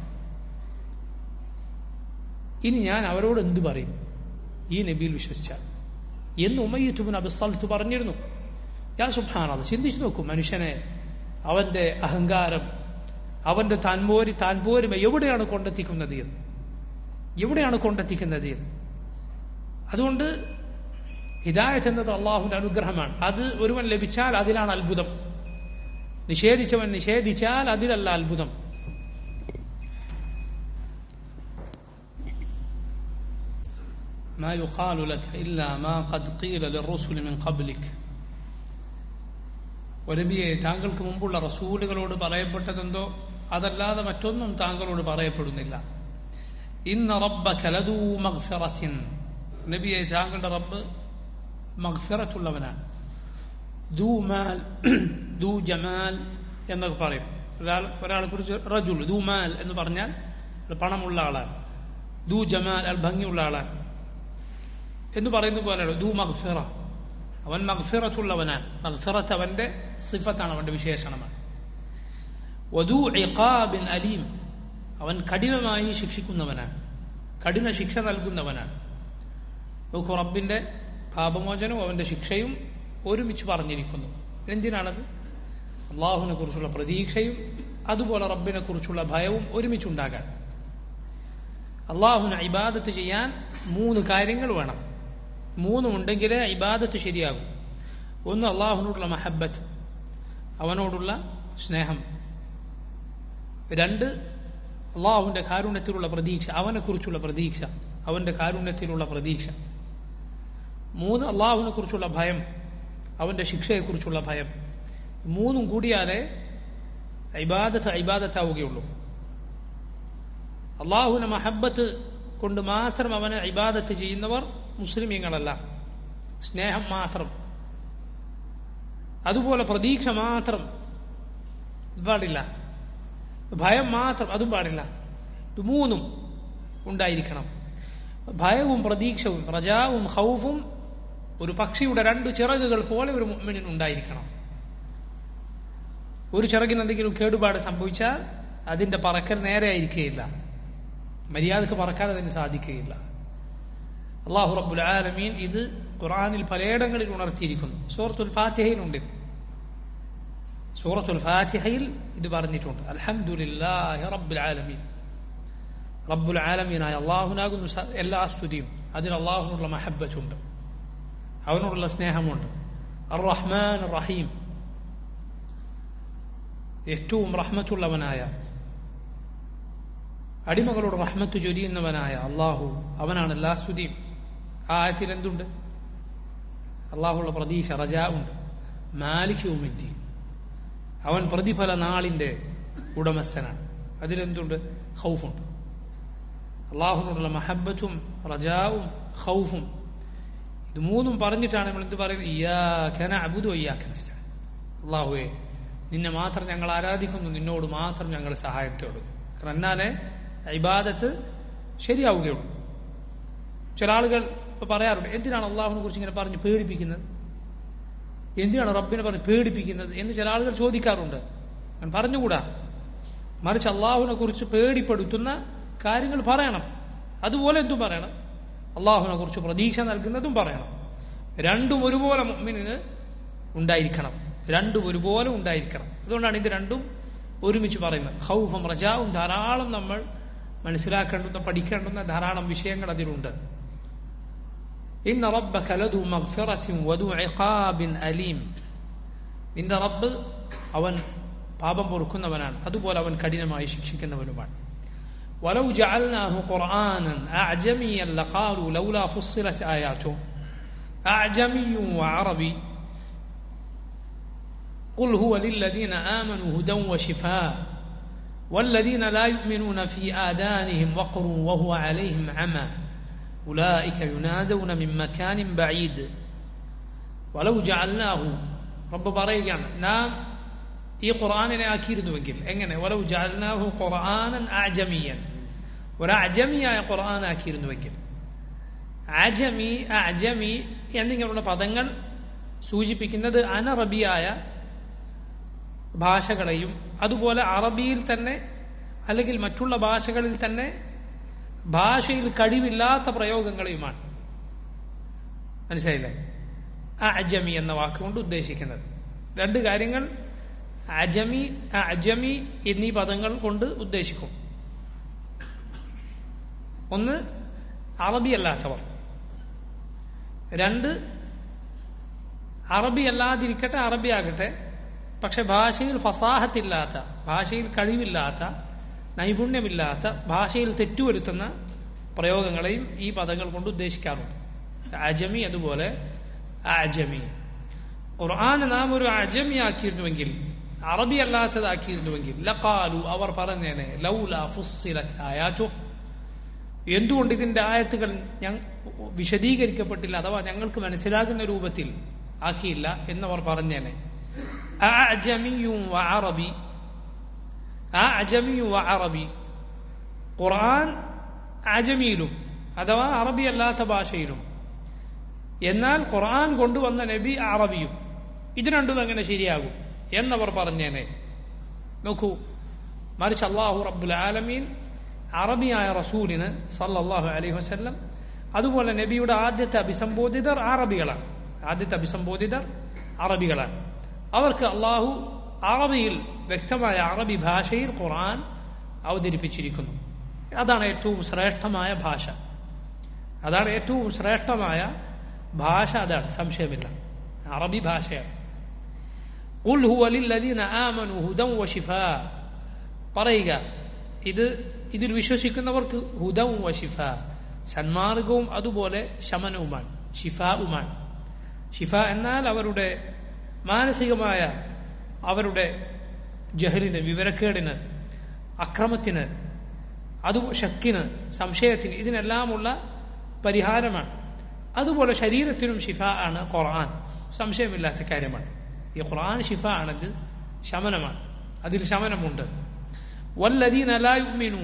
ഇനി ഞാൻ അവരോട് എന്ത് പറയും ഈ നബിയിൽ വിശ്വസിച്ചാൽ എന്ന് ഉമയ്യത്തുബിൻ അബിസൽത്ത് പറഞ്ഞിരുന്നു യാ സുബാൻ അത് ചിന്തിച്ചു നോക്കും മനുഷ്യനെ അവന്റെ അഹങ്കാരം അവന്റെ താൻപോരി താൻപോരിമ എവിടെയാണ് കൊണ്ടെത്തിക്കുന്നത് എന്ന് എവിടെയാണ് കൊണ്ടെത്തിക്കുന്നത് എന്ന് അതുകൊണ്ട് ഹിദായത്ത് എന്നത് അള്ളാഹുവിന്റെ അനുഗ്രഹമാണ് അത് ഒരുവൻ ലഭിച്ചാൽ അതിലാണ് അത്ഭുതം നിഷേധിച്ചവൻ നിഷേധിച്ചാൽ അതിലല്ല അത്ഭുതം ما يقال لك إلا ما قد قيل للرسل من قبلك ഒരബിയെ താങ്കൾക്ക് മുമ്പുള്ള റസൂലുകളോട് പറയപ്പെട്ടതെന്തോ അതല്ലാതെ മറ്റൊന്നും താങ്കളോട് പറയപ്പെടുന്നില്ല ഇന്ന റബ്ബ കലദൂ മഗ്ഫിറത്തിൻ നബിയെ താങ്കളുടെ റബ്ബ് മഗ്ഫിറത്തുള്ളവനാണ് ദൂ മാൽ ദൂ ജമാൽ എന്നൊക്കെ പറയും ഒരാൾ ഒരാളെ കുറിച്ച് റജുൽ ദൂ മാൽ എന്ന് പറഞ്ഞാൽ പണമുള്ള ആളാണ് ദൂ ജമാൽ അൽ ഭംഗിയുള്ള ആളാണ് എന്ന് പറയുന്ന പോലെയാണ് ദൂ മഗ്ഫിറ അവൻ മഗ്ഫിറത്തുള്ളവനാണ് മഗ്ഫിറത്ത് അവന്റെ സിഫത്താണ് അവന്റെ വിശേഷണമാണ് വധു ഇഖാബിൻ അലീം അവൻ കഠിനമായി ശിക്ഷിക്കുന്നവനാണ് കഠിന ശിക്ഷ നൽകുന്നവനാണ് നോക്കൂ റബ്ബിന്റെ പാപമോചനവും അവന്റെ ശിക്ഷയും ഒരുമിച്ച് പറഞ്ഞിരിക്കുന്നു എന്തിനാണത് അള്ളാഹുവിനെ കുറിച്ചുള്ള പ്രതീക്ഷയും അതുപോലെ റബ്ബിനെ കുറിച്ചുള്ള ഭയവും ഒരുമിച്ചുണ്ടാകാൻ അള്ളാഹുവിന് ഇബാദത്ത് ചെയ്യാൻ മൂന്ന് കാര്യങ്ങൾ വേണം മൂന്നുമുണ്ടെങ്കിലേ ഇബാദത്ത് ശരിയാകും ഒന്ന് അള്ളാഹുവിനോടുള്ള മഹബത്ത് അവനോടുള്ള സ്നേഹം രണ്ട് അള്ളാഹുവിന്റെ കാരുണ്യത്തിലുള്ള പ്രതീക്ഷ അവനെക്കുറിച്ചുള്ള പ്രതീക്ഷ അവന്റെ കാരുണ്യത്തിലുള്ള പ്രതീക്ഷ മൂന്ന് അള്ളാഹുവിനെ കുറിച്ചുള്ള ഭയം അവന്റെ ശിക്ഷയെക്കുറിച്ചുള്ള ഭയം മൂന്നും കൂടിയാലേ ഇബാദത്ത് ഇബാദത്താവുകയുള്ളൂ അള്ളാഹുവിനെ മഹബത്ത് കൊണ്ട് മാത്രം അവനെ ഇബാദത്ത് ചെയ്യുന്നവർ മുസ്ലിമീങ്ങളല്ല സ്നേഹം മാത്രം അതുപോലെ പ്രതീക്ഷ മാത്രം പാടില്ല ഭയം മാത്രം അതും പാടില്ല ഇത് മൂന്നും ഉണ്ടായിരിക്കണം ഭയവും പ്രതീക്ഷവും റജാവും ഹൗഫും ഒരു പക്ഷിയുടെ രണ്ട് ചിറകുകൾ പോലെ ഒരു മുഅ്മിനിന് ഉണ്ടായിരിക്കണം ഒരു ചിറകിന് എന്തെങ്കിലും കേടുപാട് സംഭവിച്ചാൽ അതിന്റെ പറക്കൽ നേരെ ആയിരിക്കുകയില്ല മര്യാദക്ക് പറക്കാൻ അതിന് സാധിക്കുകയില്ല അള്ളാഹു റബ്ബുൽ ആലമീൻ ഇത് ഖുർആനിൽ പലയിടങ്ങളിൽ ഉണർത്തിയിരിക്കുന്നു സൂറത്തുൽ ഫാത്തിഹയിലുണ്ട് ഇത് സൂറത്തുൽ ഫാത്തിഹയിൽ ഇത് പറഞ്ഞിട്ടുണ്ട് അൽഹംദുലില്ലാഹി റബ്ബുൽ ആലമീൻ റബ്ബുൽ ആലമീനായ അള്ളാഹുനാകുന്നു സ- എല്ലാ സ്തുതിയും അതിൽ അള്ളാഹുനുള്ള മഹബത്തുണ്ട് അവനോടുള്ള സ്നേഹമുണ്ട് അർ റഹ്മാൻ റഹീം ഏറ്റവും റഹ്മത്തുള്ളവനായ അടിമകളോട് റഹ്മത്ത് ചൊരിയുന്നവനായ അള്ളാഹു അവനാണ് എല്ലാ സ്തുതിയും ആ ആയത്തിൽ എന്തുണ്ട് അള്ളാഹുള്ള പ്രതീക്ഷ റജാ ഉണ്ട് മാലിക് ഉമ്മിദ്ദീൻ അവൻ പ്രതിഫല നാളിന്റെ ഉടമസ്ഥനാണ് അതിലെന്തുണ്ട് ഹൗഫുണ്ട് അള്ളാഹുനോടുള്ള മഹബത്തും റജാവും ഹൗഫും ഇത് മൂന്നും പറഞ്ഞിട്ടാണ് നമ്മൾ എന്ത് പറയുന്നത് ഇയാഖന അബുദു അയ്യാഖനസ്ത അള്ളാഹുവെ നിന്നെ മാത്രം ഞങ്ങൾ ആരാധിക്കുന്നു നിന്നോട് മാത്രം ഞങ്ങൾ സഹായം തേടും കാരണം എന്നാലേ ഇബാദത്ത് ശരിയാവുകയുള്ളൂ ചില ആളുകൾ ഇപ്പൊ പറയാറുണ്ട് എന്തിനാണ് അള്ളാഹുവിനെ കുറിച്ച് ഇങ്ങനെ പറഞ്ഞ് പേടിപ്പിക്കുന്നത് എന്തിനാണ് റബ്ബിനെ പറഞ്ഞ് പേടിപ്പിക്കുന്നത് എന്ന് ചില ആളുകൾ ചോദിക്കാറുണ്ട് ഞാൻ പറഞ്ഞുകൂടാ മറിച്ച് അള്ളാഹുവിനെ കുറിച്ച് പേടിപ്പെടുത്തുന്ന കാര്യങ്ങൾ പറയണം അതുപോലെ എന്തും പറയണം അള്ളാഹുവിനെ കുറിച്ച് പ്രതീക്ഷ നൽകുന്നതും പറയണം രണ്ടും ഒരുപോലെ മുഅ്മിനിന് ഉണ്ടായിരിക്കണം രണ്ടും ഒരുപോലെ ഉണ്ടായിരിക്കണം അതുകൊണ്ടാണ് ഇത് രണ്ടും ഒരുമിച്ച് പറയുന്നത് ഹൗഫും റജാവും ധാരാളം നമ്മൾ മനസ്സിലാക്കേണ്ടുന്ന പഠിക്കേണ്ടുന്ന ധാരാളം വിഷയങ്ങൾ അതിലുണ്ട് ഇന്ന റബ്ബക ലദു മഗ്ഫിറത്തിൻ വദു ഇഖാബിൻ അലീം നിന്റെ റബ്ബ് അവൻ പാപം പൊറുക്കുന്നവനാണ് അതുപോലെ അവൻ കഠിനമായി ശിക്ഷിക്കുന്നവനുമാണ് ولو جعلناه قرآنا أعجميا لقالوا لولا فصلت آياته أعجمي وعربي قل هو للذين آمنوا هدى وشفاء والذين لا يؤمنون في آذانهم وقر وهو عليهم عمى أولئك ينادون من مكان بعيد ولو جعلناه رب പറയുകയാണ് നാം ഈ ഖുർആാനിനെ ആക്കിയിരുന്നുവെങ്കിൽ എങ്ങനെ വലൗ ജഅൽനാഹു ഖുർആനൻ അഅജമിയൻ ഒരു അജമിയായ ഖുർആൻ ആക്കിയിരുന്നുവെങ്കിൽ അജമി അജമി എന്നിങ്ങനെയുള്ള പദങ്ങൾ സൂചിപ്പിക്കുന്നത് അനറബിയായ ഭാഷകളെയും അതുപോലെ അറബിയിൽ തന്നെ അല്ലെങ്കിൽ മറ്റുള്ള ഭാഷകളിൽ തന്നെ ഭാഷയിൽ കഴിവില്ലാത്ത പ്രയോഗങ്ങളെയുമാണ് മനസ്സിലായില്ലേ അജമി എന്ന വാക്കുകൊണ്ട് ഉദ്ദേശിക്കുന്നത് രണ്ട് കാര്യങ്ങൾ അജമി അജമി എന്നീ പദങ്ങൾ കൊണ്ട് ഉദ്ദേശിക്കും ഒന്ന് അറബി അല്ലാത്തവർ രണ്ട് അറബി അല്ലാതിരിക്കട്ടെ അറബി ആകട്ടെ പക്ഷെ ഭാഷയിൽ ഫസാഹത്തില്ലാത്ത ഭാഷയിൽ കഴിവില്ലാത്ത നൈപുണ്യമില്ലാത്ത ഭാഷയിൽ തെറ്റുവരുത്തുന്ന പ്രയോഗങ്ങളെയും ഈ പദങ്ങൾ കൊണ്ട് ഉദ്ദേശിക്കാറുണ്ട് അജമി അതുപോലെ അജമി ഖുർആൻ നാം ഒരു അജമി ആക്കിയിരുന്നുവെങ്കിൽ അറബി അല്ലാത്തതാക്കിയിരുന്നുവെങ്കിൽ ലഖാലു അവർ പറഞ്ഞേനെ ലൗല ഫുസ്സിലത് ആയാറ്റു എന്തുകൊണ്ട് ഇതിന്റെ ആയത്തുകൾ ഞങ്ങൾ വിശദീകരിക്കപ്പെട്ടില്ല അഥവാ ഞങ്ങൾക്ക് മനസ്സിലാകുന്ന രൂപത്തിൽ ആക്കിയില്ല എന്നവർ പറഞ്ഞേനെ അഅജമിയും അറബി അഅജമിയും അറബി ഖുർആൻ അജമിയിലും അഥവാ അറബി അല്ലാത്ത ഭാഷയിലും എന്നാൽ ഖുർആൻ കൊണ്ടുവന്ന നബി അറബിയും ഇത് രണ്ടും എങ്ങനെ ശരിയാകും എന്നവർ പറഞ്ഞേനെ നോക്കൂ മറിച്ച് അള്ളാഹു റബ്ബുൽ ആലമീൻ അറബിയായ റസൂലിന് സല്ലല്ലാഹു അലൈഹി വസല്ലം അതുപോലെ നബിയുടെ ആദ്യത്തെ അഭിസംബോധിതർ അറബികളാണ് ആദ്യത്തെ അഭിസംബോധിതർ അറബികളാണ് അവർക്ക് അള്ളാഹു അറബിയിൽ വ്യക്തമായ അറബി ഭാഷയിൽ ഖുർആൻ അവതരിപ്പിച്ചിരിക്കുന്നു അതാണ് ഏറ്റവും ശ്രേഷ്ഠമായ ഭാഷ അതാണ് ഏറ്റവും ശ്രേഷ്ഠമായ ഭാഷ അതാണ് സംശയമില്ല അറബി ഭാഷയാണ് قل هو للذين آمنوا هدى وشفاء പറയുക ഇത് ഇതിൽ വിശ്വസിക്കുന്നവർക്ക് ഹുദവും വശിഫ സന്മാർഗവും അതുപോലെ ശമനവുമാണ് ഷിഫാവുമാണ് ഷിഫ എന്നാൽ അവരുടെ മാനസികമായ അവരുടെ ജഹലിന് വിവരക്കേടിന് അക്രമത്തിന് അത് ഷക്കിന് സംശയത്തിന് ഇതിനെല്ലാമുള്ള പരിഹാരമാണ് അതുപോലെ ശരീരത്തിനും ഷിഫ ആണ് ഖുർആൻ സംശയമില്ലാത്ത കാര്യമാണ് ഈ ഖുർആൻ ഷിഫ ആണത് ശമനമാണ് അതിൽ ശമനമുണ്ട് വല്ലദീന ലാ യുഅ്മിനൂൻ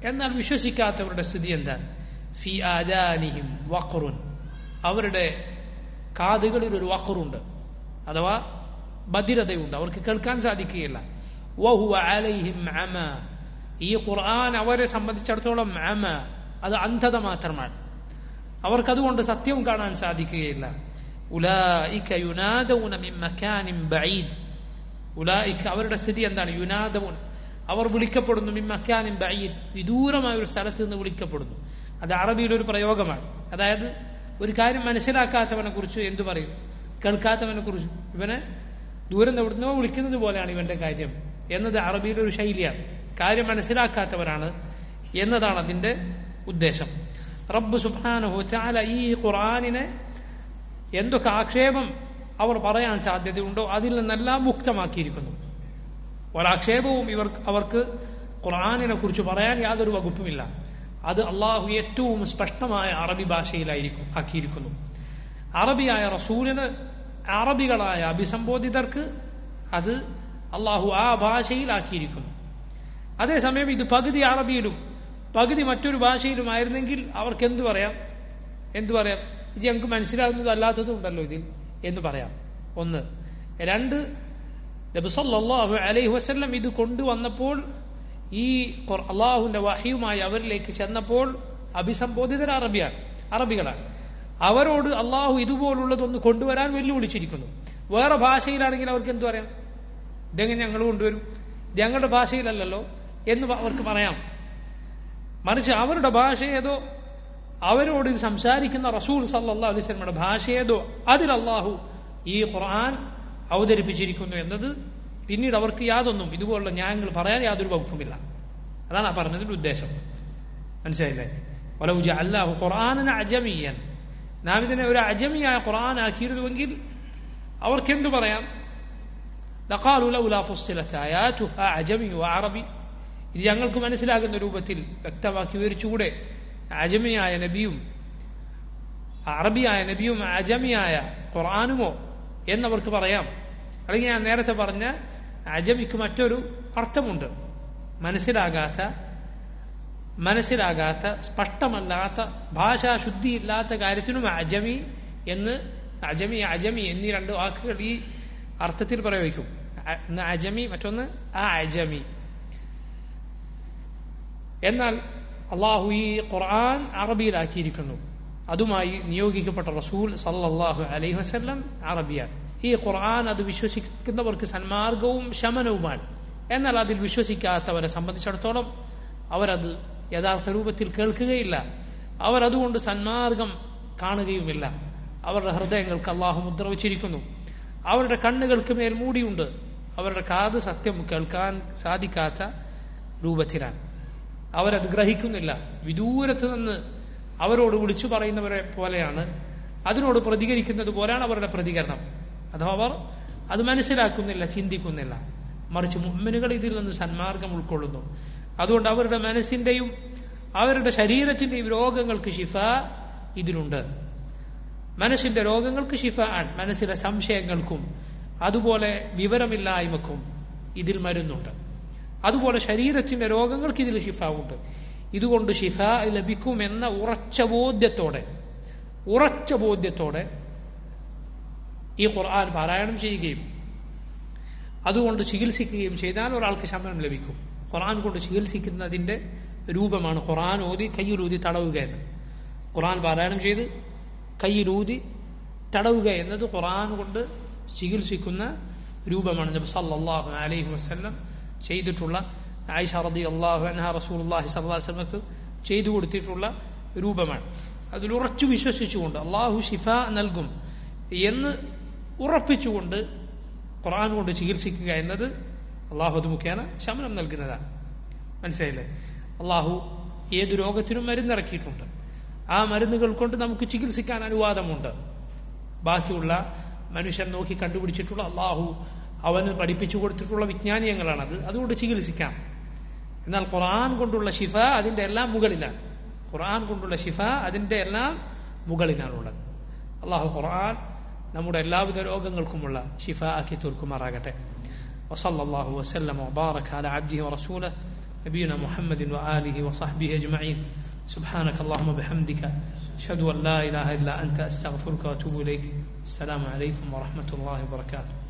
എന്നാൽ വിശ്വസിക്കാത്തവരുടെ സ്ഥിതി എന്താണ് ഫി ആദാനിഹിം വഖറുൻ അവരുടെ കാതുകളിൽ ഒരു വഖറുണ്ട് അഥവാ ബധിരതയുണ്ട് അവർക്ക് കേൾക്കാൻ സാധിക്കുകയില്ല വഹുവ അലൈഹിം അമ ഈ ഖുർആൻ അവരെ സംബന്ധിച്ചിടത്തോളം അമ അത് അന്ധത മാത്രമാണ് അവർക്കതുകൊണ്ട് സത്യം കാണാൻ സാധിക്കുകയില്ല ഉലായിക യുനാദൗന മിൻ മക്കാനിൻ ബഈദ് ഉലായിക അവരുടെ സ്ഥിതി എന്താണ് യുനാദൗൻ അവർ വിളിക്കപ്പെടുന്നു മിൻ മക്കാനിൻ ബഈദ് വിദൂരമായ ഒരു സ്ഥലത്ത് നിന്ന് വിളിക്കപ്പെടുന്നു അത് അറബിയിലെ ഒരു പ്രയോഗമാണ് അതായത് ഒരു കാര്യം മനസ്സിലാക്കാത്തവനെ കുറിച്ച് എന്തു പറയും കേൾക്കാത്തവനെ കുറിച്ച് ഇവനെ ദൂരം എവിടുന്നോ വിളിക്കുന്നത് പോലെയാണ് ഇവന്റെ കാര്യം എന്നത് അറബിയുടെ ഒരു ശൈലിയാണ് കാര്യം മനസ്സിലാക്കാത്തവരാണ് എന്നതാണ് അതിന്റെ ഉദ്ദേശം റബ്ബ് സുബ്ഹാനഹു തആല ഈ ഖുർആനിനെ എന്തൊക്കെ ആക്ഷേപം അവർ പറയാൻ സാധ്യതയുണ്ടോ അതിൽ നിന്നെല്ലാം മുക്തമാക്കിയിരിക്കുന്നു ഒരാക്ഷേപവും ഇവർ അവർക്ക് ഖുർആനിനെ കുറിച്ച് പറയാൻ യാതൊരു വകുപ്പുമില്ല അത് അള്ളാഹു ഏറ്റവും സ്പഷ്ടമായ അറബി ഭാഷയിലായിരിക്കും ആക്കിയിരിക്കുന്നു അറബിയായ റസൂലിന് അറബികളായ അഭിസംബോധിതർക്ക് അത് അള്ളാഹു ആ ഭാഷയിലാക്കിയിരിക്കുന്നു അതേസമയം ഇത് പകുതി അറബിയിലും പകുതി മറ്റൊരു ഭാഷയിലുമായിരുന്നെങ്കിൽ അവർക്ക് എന്തു പറയാം എന്തു പറയാം ഇത് ഞങ്ങൾക്ക് മനസ്സിലാകുന്നതും അല്ലാത്തതും ഉണ്ടല്ലോ ഇതിൽ എന്ന് പറയാം ഒന്ന് രണ്ട് നബിസല്ലാഹു അലൈഹി വസ്ല്ലം ഇത് കൊണ്ടുവന്നപ്പോൾ ഈ അള്ളാഹുവിന്റെ വഹിയുമായി അവരിലേക്ക് ചെന്നപ്പോൾ അഭിസംബോധിതർ അറബിയാണ് അറബികളാണ് അവരോട് അള്ളാഹു ഇതുപോലുള്ളതൊന്ന് കൊണ്ടുവരാൻ വെല്ലുവിളിച്ചിരിക്കുന്നു വേറെ ഭാഷയിലാണെങ്കിൽ അവർക്ക് എന്തു പറയാം ഇതെങ്ങനെ ഞങ്ങൾ കൊണ്ടുവരും ഇത് ഞങ്ങളുടെ ഭാഷയിലല്ലല്ലോ എന്ന് അവർക്ക് പറയാം മറിച്ച് അവരുടെ ഭാഷ ഏതോ അവരോട് ഇത് സംസാരിക്കുന്ന റസൂൽ സല്ലാ അലൈസ്മയുടെ ഭാഷ ഏതോ അതിൽ അള്ളാഹു ഈ ഖുർആൻ അവതരിപ്പിച്ചിരിക്കുന്നു എന്നത് പിന്നീട് അവർക്ക് യാതൊന്നും ഇതുപോലുള്ള ന്യായങ്ങൾ പറയാൻ യാതൊരു വകുപ്പുമില്ല അതാണ് ആ പറഞ്ഞതിന്റെ ഉദ്ദേശം മനസ്സിലായില്ലേ ഒലൗജ അല്ലാഹു ഖുർആാനിന് അജമിയൻ നാം ഇതിനെ ഒരു അജമിയായ ഖുർആൻ ആക്കിയിരുന്നുവെങ്കിൽ അവർക്കെന്തു പറയാം ലഖാലു ലൗലാ ഫുസ്സിലത്ത് ആയാതുഹ അജമി അറബി ഇത് ഞങ്ങൾക്ക് മനസ്സിലാകുന്ന രൂപത്തിൽ വ്യക്തമാക്കി വിവരിച്ചുകൂടെ അജമിയായ നബിയും അറബിയായ നബിയും അജമിയായ ഖുർആാനുമോ എന്നവർക്ക് പറയാം അല്ലെങ്കിൽ ഞാൻ നേരത്തെ പറഞ്ഞ അജമിക്ക് മറ്റൊരു അർത്ഥമുണ്ട് മനസ്സിലാകാത്ത മനസ്സിലാകാത്ത സ്പഷ്ടമല്ലാത്ത ഭാഷാശുദ്ധിയില്ലാത്ത കാര്യത്തിനും അജമി എന്ന് അജമി അജമി എന്നീ രണ്ട് വാക്കുകൾ ഈ അർത്ഥത്തിൽ പ്രയോഗിക്കും ഒന്ന് അജമി മറ്റൊന്ന് ആ അജമി എന്നാൽ അള്ളാഹു ഈ ഖുർആൻ അറബിയിലാക്കിയിരിക്കുന്നു അതുമായി നിയോഗിക്കപ്പെട്ട റസൂൽ സല്ലാഹു അലൈഹി വസ്ല്ലം അറബിയാണ് ഈ ഖുർആൻ അത് വിശ്വസിക്കുന്നവർക്ക് സന്മാർഗവും ശമനവുമാണ് എന്നാൽ അതിൽ വിശ്വസിക്കാത്തവരെ സംബന്ധിച്ചിടത്തോളം അവരത് യഥാർത്ഥ രൂപത്തിൽ കേൾക്കുകയില്ല അവരതുകൊണ്ട് സന്മാർഗം കാണുകയുമില്ല അവരുടെ ഹൃദയങ്ങൾക്ക് അള്ളാഹു മുദ്ര വച്ചിരിക്കുന്നു അവരുടെ കണ്ണുകൾക്ക് മേൽ മൂടിയുണ്ട് അവരുടെ കാത് സത്യം കേൾക്കാൻ സാധിക്കാത്ത രൂപത്തിലാണ് അവരത് ഗ്രഹിക്കുന്നില്ല വിദൂരത്ത് നിന്ന് അവരോട് വിളിച്ചു പറയുന്നവരെ പോലെയാണ് അതിനോട് പ്രതികരിക്കുന്നത് പോലെയാണ് അവരുടെ പ്രതികരണം അഥവാ അവർ അത് മനസ്സിലാക്കുന്നില്ല ചിന്തിക്കുന്നില്ല മറിച്ച് മുമ്മനുകൾ ഇതിൽ നിന്ന് സന്മാർഗം ഉൾക്കൊള്ളുന്നു അതുകൊണ്ട് അവരുടെ മനസ്സിന്റെയും അവരുടെ ശരീരത്തിന്റെയും രോഗങ്ങൾക്ക് ഷിഫ ഇതിലുണ്ട് മനസ്സിന്റെ രോഗങ്ങൾക്ക് ഷിഫ ആണ് മനസ്സിലെ സംശയങ്ങൾക്കും അതുപോലെ വിവരമില്ലായ്മക്കും ഇതിൽ മരുന്നുണ്ട് അതുപോലെ ശരീരത്തിന്റെ രോഗങ്ങൾക്ക് ഇതിൽ ഷിഫ ഉണ്ട് ഇതുകൊണ്ട് ഷിഫ ലഭിക്കുമെന്ന ഉറച്ച ബോധ്യത്തോടെ ഉറച്ച ബോധ്യത്തോടെ ഈ ഖുർആൻ പാരായണം ചെയ്യുകയും അതുകൊണ്ട് ചികിത്സിക്കുകയും ചെയ്താൽ ഒരാൾക്ക് ശമനം ലഭിക്കും ഖുർആൻ കൊണ്ട് ചികിത്സിക്കുന്നതിന്റെ രൂപമാണ് ഖുർആൻ ഓതി കയ്യിലൂതി തടവുക എന്ന് ഖുർആൻ പാരായണം ചെയ്ത് കയ്യിലൂതി തടവുക എന്നത് ഖുർആൻ കൊണ്ട് ചികിത്സിക്കുന്ന രൂപമാണ് നബി സല്ലല്ലാഹു അലൈഹി വസല്ലം ചെയ്തിട്ടുള്ള ആയിഷ റതി അള്ളാഹു അൻഹ റസൂലുള്ളാഹി സ്വല്ലല്ലാഹു അലൈഹി വസല്ലമക്ക് ചെയ്തു കൊടുത്തിട്ടുള്ള രൂപമാണ് അതിൽ ഉറച്ചു വിശ്വസിച്ചുകൊണ്ട് അള്ളാഹു ഷിഫ നൽകും എന്ന് ഉറപ്പിച്ചുകൊണ്ട് ഖുർആൻ കൊണ്ട് ചികിത്സിക്കുക എന്നത് അള്ളാഹു അത് മുഖേന ശമനം നൽകുന്നതാണ് മനസ്സിലായില്ലേ അള്ളാഹു ഏത് രോഗത്തിനും മരുന്നിറക്കിയിട്ടുണ്ട് ആ മരുന്നുകൾ കൊണ്ട് നമുക്ക് ചികിത്സിക്കാൻ അനുവാദമുണ്ട് ബാക്കിയുള്ള മനുഷ്യൻ നോക്കി കണ്ടുപിടിച്ചിട്ടുള്ള അള്ളാഹു അവന് പഠിപ്പിച്ചു കൊടുത്തിട്ടുള്ള വിജ്ഞാനീയങ്ങളാണത് അതുകൊണ്ട് ചികിത്സിക്കാം എന്നാൽ ഖുർആൻ കൊണ്ടുള്ള ഷിഫ അതിന്റെ എല്ലാം മുകളിലാണ് ഖുർആൻ കൊണ്ടുള്ള ഷിഫ അതിന്റെ എല്ലാം മുകളിലാണുള്ളത് അള്ളാഹു ഖുർആൻ നമ്മുടെ എല്ലാവിധ രോഗങ്ങൾക്കുമുള്ള ഷിഫ ആക്കി തീർക്കുമാറാകട്ടെ وصلى الله وسلم وبارك على عبده ورسوله نبينا محمد وآله وصحبه أجمعين سبحانك اللهم وبحمدك أشهد أن لا إله إلا أنت أستغفرك وأتوب إليك السلام عليكم ورحمة الله وبركاته